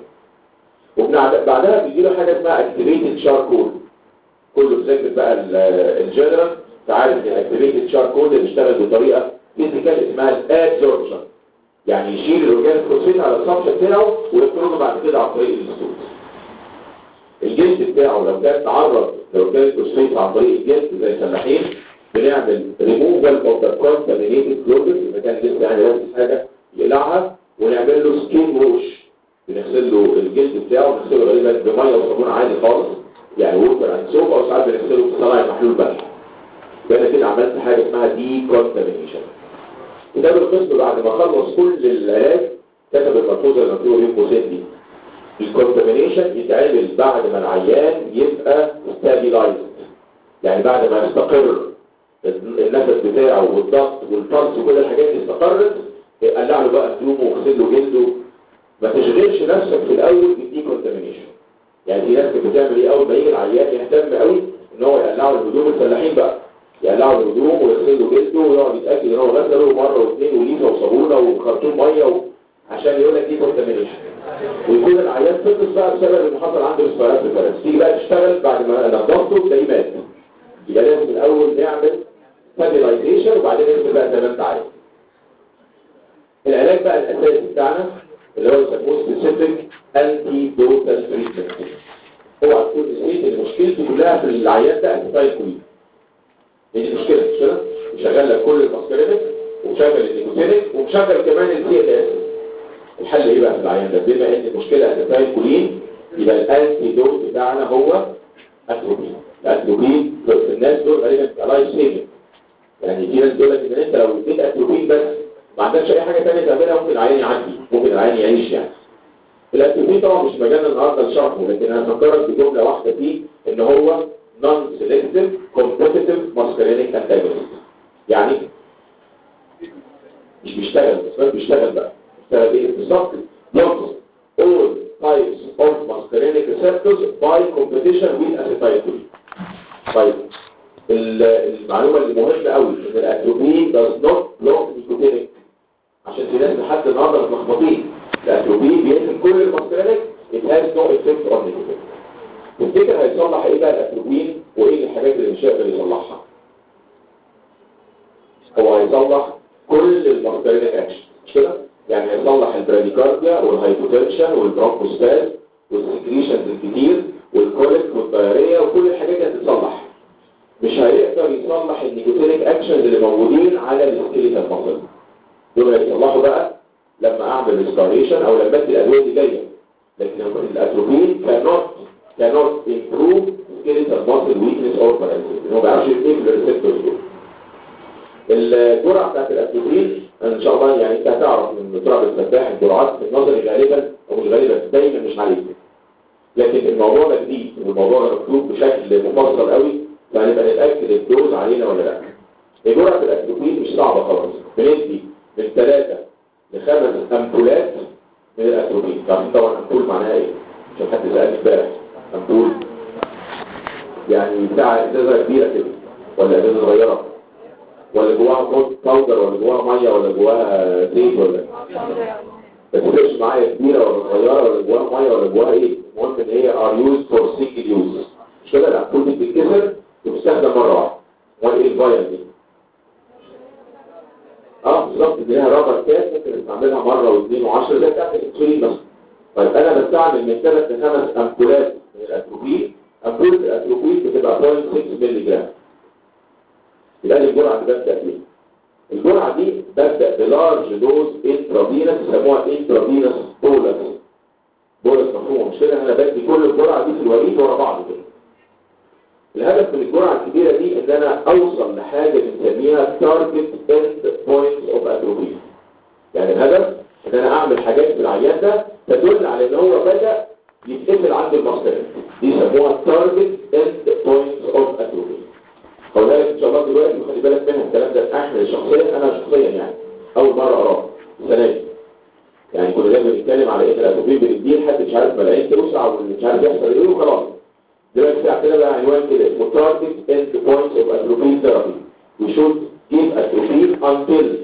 A: وبعدها بيجي له حاجه اسمها اكتيفيتد شاركول كله بذاكر بقى الجنرال فعارف ان الاكتيفيتد شاركول اللي بيشتغل بطريقه فيزيكال اسمها الادزوربشن يعني يشيل الاورجانيك فوسفيت على السبشن بتاعه ويخرجه بعد كده عن طريق الستول الجلد بتاعه لو كان تعرض لاورجانيك فوسفيت عن طريق الجلد زي الفلاحين بنعمل ريموفال اوف ذا كونتامينيتد كلوزز اذا كان لسه يعني لابس حاجه يقلعها ونعمل له سكين ووش بنغسل له الجلد بتاعه ونغسله غالبا بميه وصابون عادي خالص يعني ووتر اند سوب او ساعات بنغسله بصناعي محلول ملح يبقى انا كده عملت حاجه اسمها دي كونتامينيشن كتاب القسم بعد ما خلص كل العلاج كتب الملحوظه اللي مكتوبه بين قوسين دي الكونتامينيشن يتعمل بعد ما العيان يبقى ستابيلايزد يعني بعد ما يستقر النفس بتاعه والضغط والبلس وكل الحاجات دي استقرت قلع له بقى هدومه واغسل له جلده ما تشغلش نفسك في الاول بالدي كونتامينيشن يعني في ناس كانت بتعمل ايه اول ما يجي العيان يهتم قوي ان هو يقلعه الهدوم الفلاحين بقى يقلعه الهدوم ويغسل له جلده ويقعد يتاكد ان هو غسله مره واثنين وليفه وصابونه وخرطوم ميه و... عشان يقول لك دي كونتامينيشن ويكون العيان فطس بقى بسبب ان حصل عنده اسفارات في الفرس تيجي بقى تشتغل بعد ما نضفته تلاقيه مات يبقى لازم الاول نعمل ستابيلايزيشن وبعدين ننزل بقى زي ما انت عايز العلاج بقى الاساسي بتاعنا اللي هو يسموه سبيسيفيك انتي دوتال تريتمنت اوعى تكون نسيت ان مشكلته كلها في العيان ده اسيتايل كولين دي المشكله مش كده مشغل لك كل الماسكرينك ومشغل النيكوتينيك ومشغل كمان السي ال اس الحل ايه بقى في العيان ده بما ان المشكله اسيتايل كولين يبقى الانتي دوت بتاعنا هو اتروبين الاتروبين في الناس دول غالبا بيبقى لايف سيفنج يعني في ناس تقول لك ان انت لو اديت اتروبين بس ما عندكش اي حاجه ثانيه تعملها ممكن العيان يعدي ممكن العيان يعيش يعني الاتروبين طبعا مش مجالنا النهارده لشرحه لكن انا هفكرك بجمله واحده فيه ان هو نون سيلكتيف كومبتيتيف ماسكرينيك انتاجونست يعني مش بيشتغل بس بيشتغل بقى بيشتغل ايه بالظبط blocks all types of muscarinic receptors by competition with acetylcholine طيب المعلومة اللي مهمة قوي ان الاتروبين does not block nicotinic عشان في ناس لحد النهارده متلخبطين الاتروبين بيقفل كل الماسكرينيك it has no effect on nicotinic تفتكر هيصلح ايه بقى الاتروبين وايه الحاجات اللي مش هيقدر يصلحها هو هيصلح كل الماسكرينيك اكشن مش كده يعني هيصلح البراديكارديا والهايبوتنشن والبرونكوستاز والسكريشنز الكتير والكوليك والدايريا وكل الحاجات دي هتتصلح مش هيقدر يصلح النيكوتينيك اكشنز اللي موجودين على السكيليتال ماسل دول هيصلحوا بقى لما اعمل ريستوريشن او لما ادي الادويه دي جايه لكن الاتروبين cannot cannot improve skeletal muscle weakness or paralysis هو ما بيعرفش يقفل الريسبتورز دول الجرعه بتاعت الاتروبين ان شاء الله يعني انت هتعرف من طلب الفتاح الجرعات في النظري غالبا او مش غالبا دايما مش عليك لكن الموضوع ده جديد والموضوع ده مكتوب بشكل مفصل قوي فهنبقى نتاكد الدوز علينا ولا لا جرعه الاتروبين مش صعبه خالص بندي من ثلاثه لخمس امبولات من الاتروبين طبعا طبعا امبول معناها ايه عشان حد سالني امبارح امبول يعني بتاع ازازه كبيره كده ولا ازازه صغيره ولا جواها كود باودر ولا جواها ميه ولا جواها زيت ولا ما تفرقش معايا كبيره ولا صغيره ولا جواها ميه ولا جواها ايه المهم ان هي ار يوز فور سنجل يوز مش كده الامبول دي بتتكسر وتستخدم مره واحده امال ايه الفاير دي اه بالظبط دي لها رابر كاس ممكن نستعملها مره واثنين وعشرة زي بتاعت الانسولين بس طيب انا بستعمل من ثلاث لخمس امبولات من الاتروبين امبولة الاتروبين بتبقى 0.6 مللي جرام يبقى دي الجرعه اللي ببدا بيها الجرعه دي ببدا بلارج دوز انترافينس يسموها انترافينس بولس بولس مفهوم مش كده انا بدي كل الجرعه دي في الوريد ورا بعض كده الهدف من الجرعه الكبيره دي ان انا اوصل لحاجه بنسميها تارجت اند بوينتس اوف اتروفي يعني الهدف ان انا اعمل حاجات في العيان ده تدل على ان هو بدا يتقفل عنده المصدر دي يسموها تارجت اند بوينتس اوف اتروفي هقولها لك ان شاء الله دلوقتي وخلي بالك منها الكلام ده احنا شخصيا انا شخصيا يعني اول مره اقراه السنه دي يعني كنا دايما بنتكلم على ان الاتروفي بنديه لحد مش عارف ملايين توسع واللي مش عارف يحصل ايه وخلاص دلوقتي في عندنا بقى عنوان كده اسمه target end points of atropine therapy we should give atropine until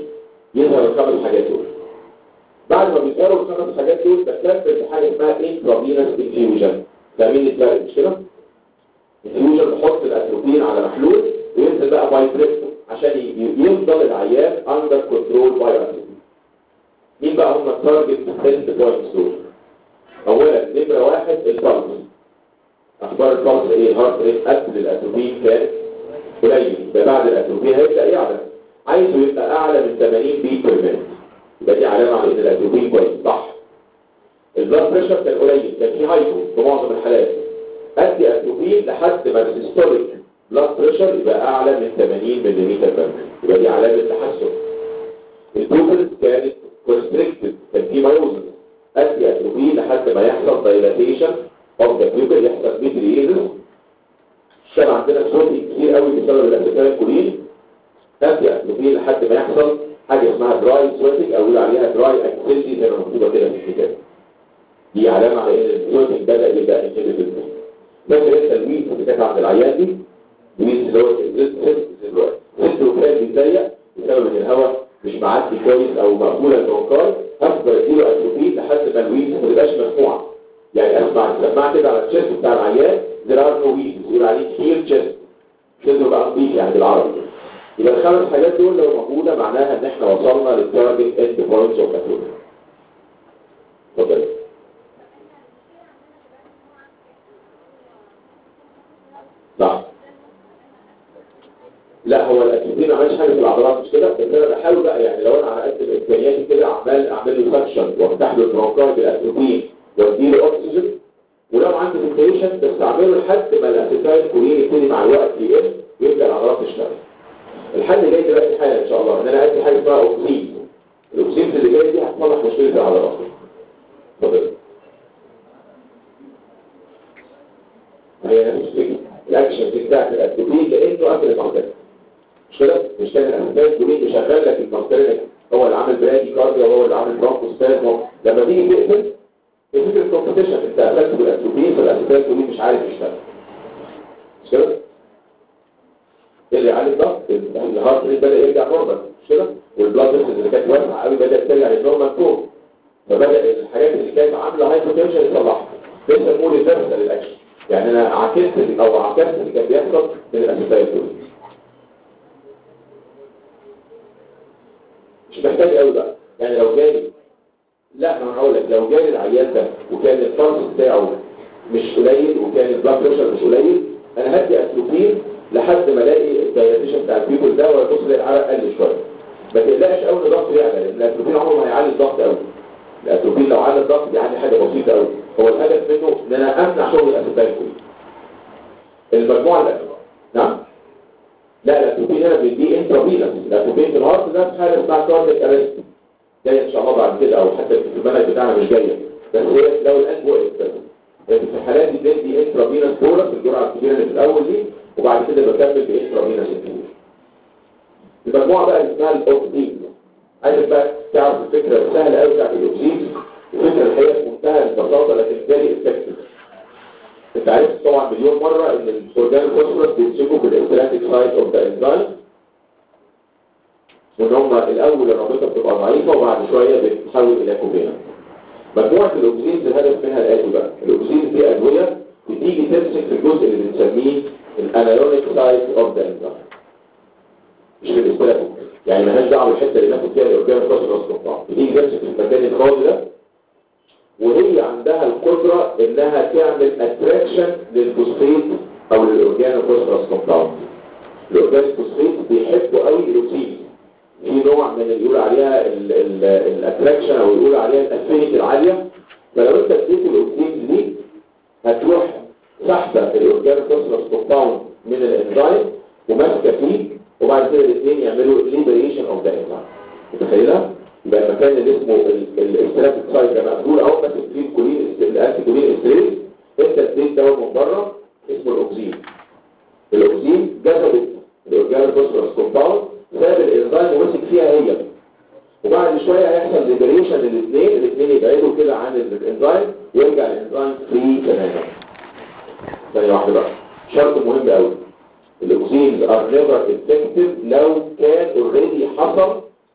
A: يظهر الخمس حاجات دول بعد ما بيظهروا الخمس حاجات دول بكمل بحاجه اسمها انترافينس انفيوجن فاهمين الفرق مش كده؟ انفيوجن بحط الاتروبين على محلول وينزل بقى باي تريب عشان ي- يفضل العيان اندر كنترول باي اتروبين مين بقى هم التارجت هيلث بوينتس دول؟ اولا نمره واحد البلس اخبار البلس ايه؟ هارت ريت قبل الاتروبين كان قليل يبقى بعد الاتروبين هيبدا يعلى عايزه يبقى اعلى من 80 بي بير مينت يبقى دي علامه على ان الاتروبين كويس صح البلاد بريشر كان قليل كان في هايبو في معظم الحالات ادي اتروبين لحد ما الهيستوريك بلاد بريشر يبقى اعلى من 80 ملم بير يبقى دي علامه تحسن البيوبلز كانت كونستريكتد كان في مايوزس ادي اتروبين لحد ما يحصل دايلاتيشن اوف ذا بيوبل يحصل ميتريزس كان عندنا صوتي كتير قوي بسبب الاسيتال كولين ادي اتروبين لحد ما يحصل حاجه اسمها دراي سويتنج او يقول عليها دراي اكتيفيتي زي ما مكتوبه كده في الكتاب دي علامه على ان السويتنج بدا يبقى انهبيتد فاكر انت الويز اللي كانت عند العيان دي الويز اللي هو صدره كان بيضيق بسبب ان الهواء مش معدي كويس او مقبوله البرونكاي هفضل اديله اتروبين لحد ما الويز ما تبقاش مسموعه يعني اسمع السماعه كده على الشيست بتاع العيان there are no weeds يقول عليه clear chest صدره بقى نظيف يعني بالعربي يبقى الخمس حاجات دول لو موجوده معناها ان احنا وصلنا للتارجت اند بوينتس اوف اتروبين اتفضل صح لا هو الاتروبين ما عملش حاجه في العضلات مش كده بس انا بحاول بقى يعني لو انا على قد امكانياتي كده عمال اعمل له سكشن وافتح له البرونكاي بالاتروبين واديله اكسجين ولو عندي فيكتيشن بس اعمله لحد ما الاسيتايل كولين يبتدي مع الوقت يقل ويبدا العضلات تشتغل الحل جاي دلوقتي حالا ان شاء الله ان انا ادي حاجه اسمها اوكسين الاوكسين اللي جاي دي هتصلح مشكله العضلات اتفضل هي نفس الفكره الاكشن بتاعت الاتروبين لانه قبل المعتدل مش كده مش كان الاسباب كلين بيشغل لك المنطقه هو اللي عامل برادي كارديو وهو اللي عامل برونكوسبازم لما تيجي تقفل هي فكره كومبيتيشن انت قفلت بالاتروبين فالاسباب كلين مش عارف يشتغل مش كده اللي عليه الضغط الهارت ريت بدا يرجع نورمال مش كده والبلاد فيسز اللي كانت واسعه قوي بدات ترجع للنورمال فوق فبدا الحاجات اللي كانت عامله هايبوتنشن يصلحها ده يسموه ريفرسال الاكشن يعني انا عكست او عكست اللي كان بيحصل من الاسباب كلين مش محتاج قوي بقى يعني لو جالي لا انا هقول لك لو جالي العيان ده وكان الفرس بتاعه مش قليل وكان البلاد بريشر مش قليل انا هدي اتروبين لحد ما الاقي الدايلاتيشن بتاع البيبل ده وابص الاقي العرق قل شويه ما تقلقش قوي ان الضغط يعلى لان الاتروبين عمره ما هيعلي الضغط قوي الاتروبين لو على الضغط بيعلي حاجه بسيطه قوي هو الهدف منه ان انا امنع شغل الاسيتايل المجموعه الأخيرة نعم لا الاتروبين هنا بيديه انترافينس الاتروبين في الهارت ده في حاله اسمها كارديك ارست جايه ان شاء الله بعد كده او حتى في المنهج بتاعنا مش جايه بس هي لو الان وقف بس لكن في الحالات دي بندي انترافينس بولس الجرعه الكبيره اللي في الاول دي وبعد كده بكمل بانترافينس انفيوجن المجموعه بقى اللي اسمها الاوكسين عايزك بقى تعرف الفكره السهله قوي بتاعت الاوكسين الفكره الحقيقه في منتهى البساطه لكن فيري افكتيف انت عارف طبعا مليون مرة ان الاورجان فوسفورس بيمسكوا بالاستراتيك سايت اوف ذا انزايم وان هم الاول الرابطه بتبقى ضعيفه وبعد شويه بتتحول الى كوفينا مجموعه الاوكسينز الهدف منها الاتي بقى الاوكسينز دي ادويه بتيجي تمسك في الجزء اللي بنسميه الانايونيك سايت اوف ذا انزايم مش في الاستراتيك يعني مالهاش دعوه بالحته اللي ناخد فيها الاورجان فوسفورس كومباوند بتيجي تمسك في المكان الفاضي ده وهي عندها القدرة انها تعمل اتراكشن للفوسفيت او للاورجانو فوسفورس كومباوند الاورجانو فوسفيت بيحبوا قوي الاوكسين في نوع من اللي يقول عليها الاتراكشن او يقول عليها الافينيتي العاليه فلو انت اديت الاوكسين دي هتروح سحبه الاورجانو فوسفورس كومباوند من الانزيم وماسكه فيه وبعد كده الاثنين يعملوا ليبريشن اوف ذا انزيم متخيلها؟ يبقى المكان اللي اسمه الاستراتيك سايت ده مقفول اهو بس فيه كولين الانتي كولين استريس انت اديت دواء من بره اسمه الاوكسين الاوكسين جذبت الاورجانو فوسفورس كومباوند ساب الانزيم ومسك فيها هي وبعد شويه هيحصل ليبريشن للاثنين الاثنين يبعدوا كده عن الانزيم ويرجع الانزيم فري تماما ثانيه واحده بقى شرط مهم قوي الاوكسينز ار نيفر افكتيف لو كان اوريدي حصل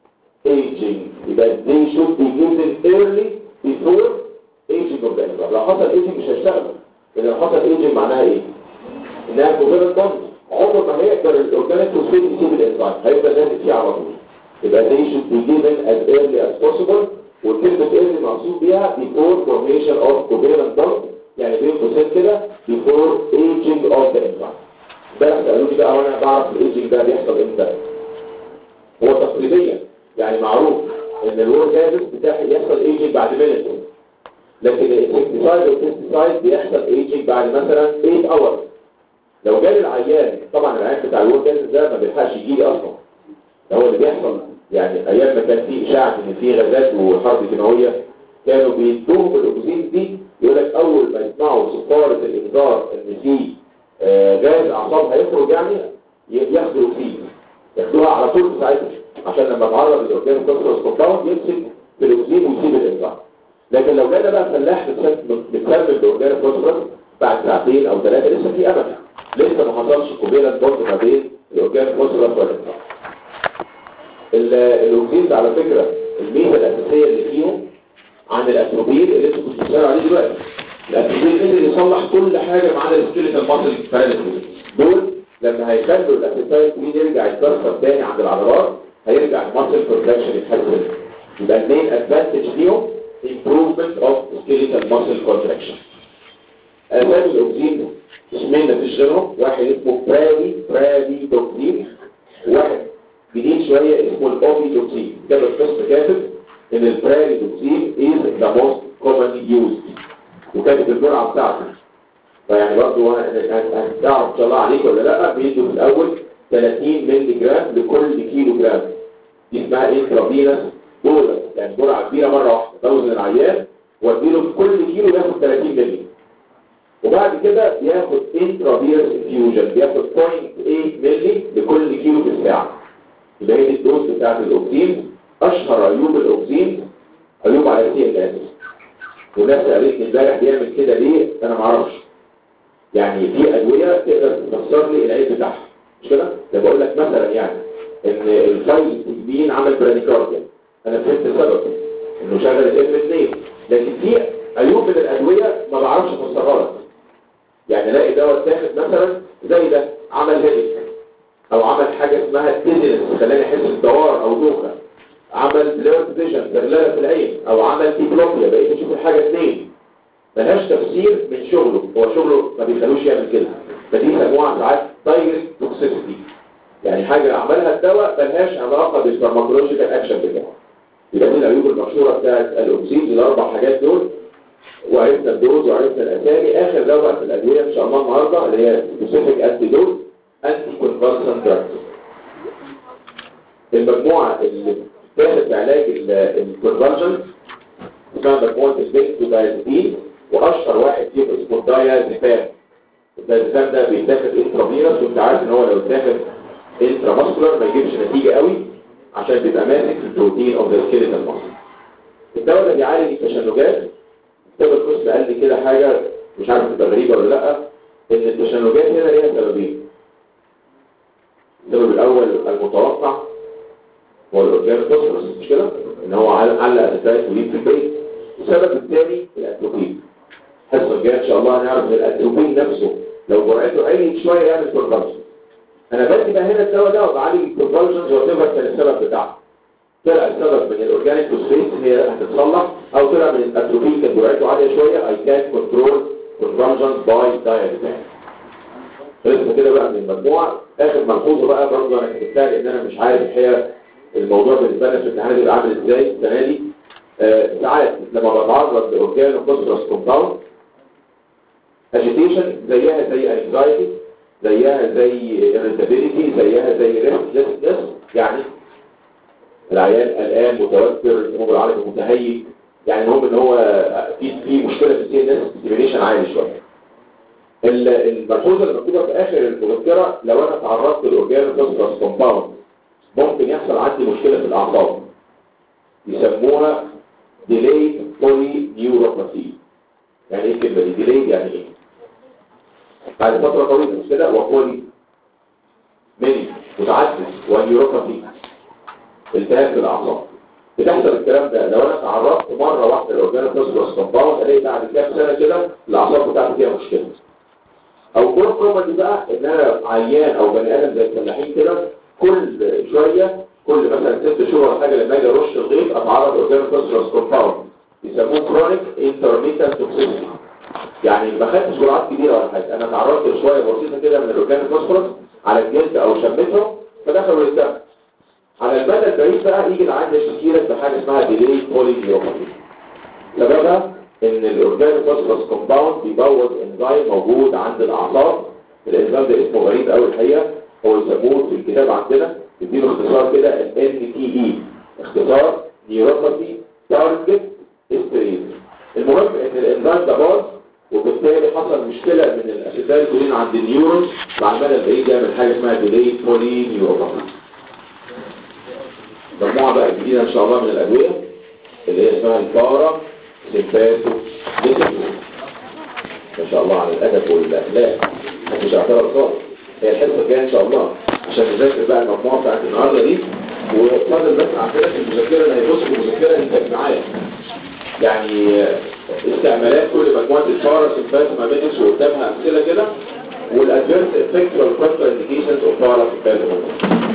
A: aging يبقى they should be given early before aging of the enzyme لو حصل aging مش هيشتغل لان لو حصل aging معناها ايه؟ انها كوفيرنت بوند عمر ما هيقدر الاورجانيك فوسفيت يسيب الانزيم هيفضل لازم فيه على طول يبقى they should be given as early as possible وكلمة early مقصود بيها before formation of covalent bond يعني بين قوسين كده before aging of the enzyme ده سألوني بقى وانا بعرف الايجنج ده بيحصل امتى هو تقريبيا يعني معروف ان الور جازس بتاعي يحصل ايجنج بعد مينت لكن الانسكتيسايد والبيستيسايد بيحصل ايجنج بعد مثلا 8 اور لو جالي العيان طبعا العيان بتاع الور جازس ده ما بيلحقش يجي لي اصلا ده هو اللي بيحصل يعني ايام ما كان في اشاعه ان في غازات وحرب كيماويه كانوا بيدوهم الاكسجين دي يقول لك اول ما يسمعوا صفاره الانذار ان في آه، غاز اعصاب هيخرج يعني ي- ياخدوا الاكسجين ياخدوها على طول في ساعتها عشان لما تعرض للاورجان كونترول كومباوند يمسك في الاكسجين ويسيب الانذار لكن لو جانا بقى فلاح بتسمم بالاورجان كونترول بعد ساعتين او ثلاثه لسه في امل لسه ما حصلش قبيله بوند ما بين الاورجان كونترول والانذار ال- الاوكسيد على فكرة الميزة الأساسية اللي فيهم عن الأتروبيل اللي انتوا كنتوا بتسألوا عليه دلوقتي الأتروبيل قدر يصلح كل حاجة ما عدا السكيلتال ماسل باراليسيس دول لما هيخلوا الأسيتايل كلين يرجع يتكسر تاني عند العضلات هيرجع الماسل كونتراكشن يتحسن يبقى المين ادفانتج فيهم improvement of skeletal muscle contraction أسامي الأوكسيد اسمين مفيش غيرهم واحد اسمه برادي برادي توكسين واحد جديد شوية اسمه الأوبيدوكسين كتب القسم كاتب ان البراديدوكسين is the most commonly used وكاتب الجرعة بتاعته فيعني برضه هتعرف ان شاء الله عليك ولا لا بيدوا في الاول 30 مللي جرام لكل كيلو جرام دي اسمها انترافينس دولار يعني جرعة كبيرة مرة واحدة توزن العيان واديله في كل كيلو ياخد 30 مللي وبعد كده بياخد انترافينس انفيوجن بياخد 0.8 مللي لكل كيلو في الساعة يبقى هي دي الدوز بتاعت الاوكسين اشهر عيوب الاوكسين عيوب على سي ال اس وناس قالت لي امبارح بيعمل كده ليه انا ما اعرفش يعني في ادويه تقدر تفسر لي العيب بتاعها مش كده ده بقول لك مثلا يعني ان الفايل تكبين عمل برانيكارديا انا فهمت السبب انه شغل الام 2 لكن في عيوب من الادويه ما بعرفش افسرها لك يعني الاقي دواء اتاخد مثلا زي ده عمل هيك او عمل حاجة اسمها تيزنس خلاني احس بدوار او دوخة عمل بليرت فيجن برلالة في العين او عمل ديبلوبيا بقيت اشوف الحاجة اتنين ملهاش تفسير من شغله هو شغله ما بيخلوش يعمل كده فدي يسموها ساعات دايركت توكسيسيتي يعني حاجة عملها الدواء ملهاش علاقة بالفارماكولوجيكال اكشن بتاعه يبقى دي العيوب المشهورة بتاعت الاوكسيد الاربع حاجات دول وعرفنا الدوز وعرفنا الاسامي اخر دواء في الادوية ان شاء الله النهارده اللي هي سبيسيفيك انتي دوز انتي كونفالسنت دراجز المجموعة اللي بتاخد علاج الكونفالجن اسمها مجموعة البنكودايزبين واشهر واحد فيهم اسمه الدايازيبام الدايازيبام ده بيتاخد انترافيروس وانت عارف ان هو لو اتاخد انترا ماسكولار ما يجيبش نتيجة قوي عشان بيبقى ماسك في البروتين اوف ذا سكيلتال ماسل الدواء ده بيعالج التشنجات كتاب القسم قال لي كده حاجة مش عارف تبقى غريبة ولا لا ان التشنجات هنا ليها سببين السبب الاول المتوقع هو الاورجان فوسفورس مش كده ان هو علق اساسات وليد في البيت السبب الثاني الاتروبين الحصه الجايه ان شاء الله هنعرف ان الاتروبين نفسه لو جرعته عالي شويه يعمل كونفالجن انا بدي بقى هنا الدواء ده وبعالج الكونفالجنز وات كان السبب بتاعه طلع السبب من الاورجانيك فوسفيت هي هتتصلح او طلع من الاتروبين كان جرعته عاليه شويه اي كان كنترول كونفالجنز باي دايركت خلصنا كده بقى من المجموعة اخر ملحوظة بقى برضه انا كتبتها لان انا مش عارف الحقيقة الموضوع بالنسبة لنا في الامتحان بيبقى عامل ازاي السنة دي آه، ساعات لما بتعرض لاورجان فوسفورس كومباوند اجيتيشن زيها زي انكزايتي زيها زي irritability زيها زي restlessness يعني العيان قلقان متوتر الامور العربي متهيج يعني المهم ان هو في في مشكله في السي ان اس ستيميليشن عالي شويه الملحوظه اللي مكتوبه في اخر المذكره لو انا تعرضت لاورجان فوسفورس كومباوند ممكن يحصل عندي مشكله في الاعصاب يسموها delayed polyneuropathy يعني ايه الكلمه دي delayed يعني ايه بعد فتره طويله مش كده وبولي ميني متعدد ونيوروباثي التهاب في الاعصاب بتحصل الكلام ده لو انا تعرضت مره واحده لاورجانو فوسفورس كومباوند الاقي بعد كام سنه كده الاعصاب بتاعتي فيها مشكله او مور كومن بقى ان انا عيان او بني ادم زي الفلاحين كده كل شويه كل مثلا ست شهور ولا حاجه لما اجي ارش الغيط اتعرض لاورجانو فوسفورس كومباوند يسموه كرونيك انترميتنت توكسيسيتي يعني ما خدتش جرعات كبيره ولا حاجه انا تعرضت لشويه بسيطه كده من الاورجانو فوسفورس على الجلد او شمتهم فدخلوا الدم على المدى البعيد بقى يجي العيان يشتكي لك بحاجه اسمها ديلي بولينيوباثي سببها ان الاورجانو فوسفورس كومباوند بيبوظ انزيم موجود عند الاعصاب الانزيم ده اسمه غريب قوي الحقيقه هو يسموه في الكتاب عندنا يديله اختصار كده ال NTE اختصار نيوروباثي تارجت استريز المهم ان الانزيم ده باظ وبالتالي حصل مشكلة من الاسيتال كولين عند النيورون مع المدى البعيد يعمل حاجة اسمها ديلي بولي نيوروباثي مجموعة بقى جديدة ان شاء الله من الادوية اللي هي اسمها البارا سيمباتو ما شاء الله على الادب والاخلاق مش هعتبر خالص هي الحصه الجايه ان شاء الله عشان نذاكر بقى المجموعه بتاعت النهارده دي وفضل بس عندنا في المذاكره اللي هيبص في المذاكره انت معايا يعني استعمالات كل مجموعه البارا سيمباتو ميدكس وقدامها امثله كده والادفيرس افكت والكونترا انديكيشنز اوف بارا سيمباتو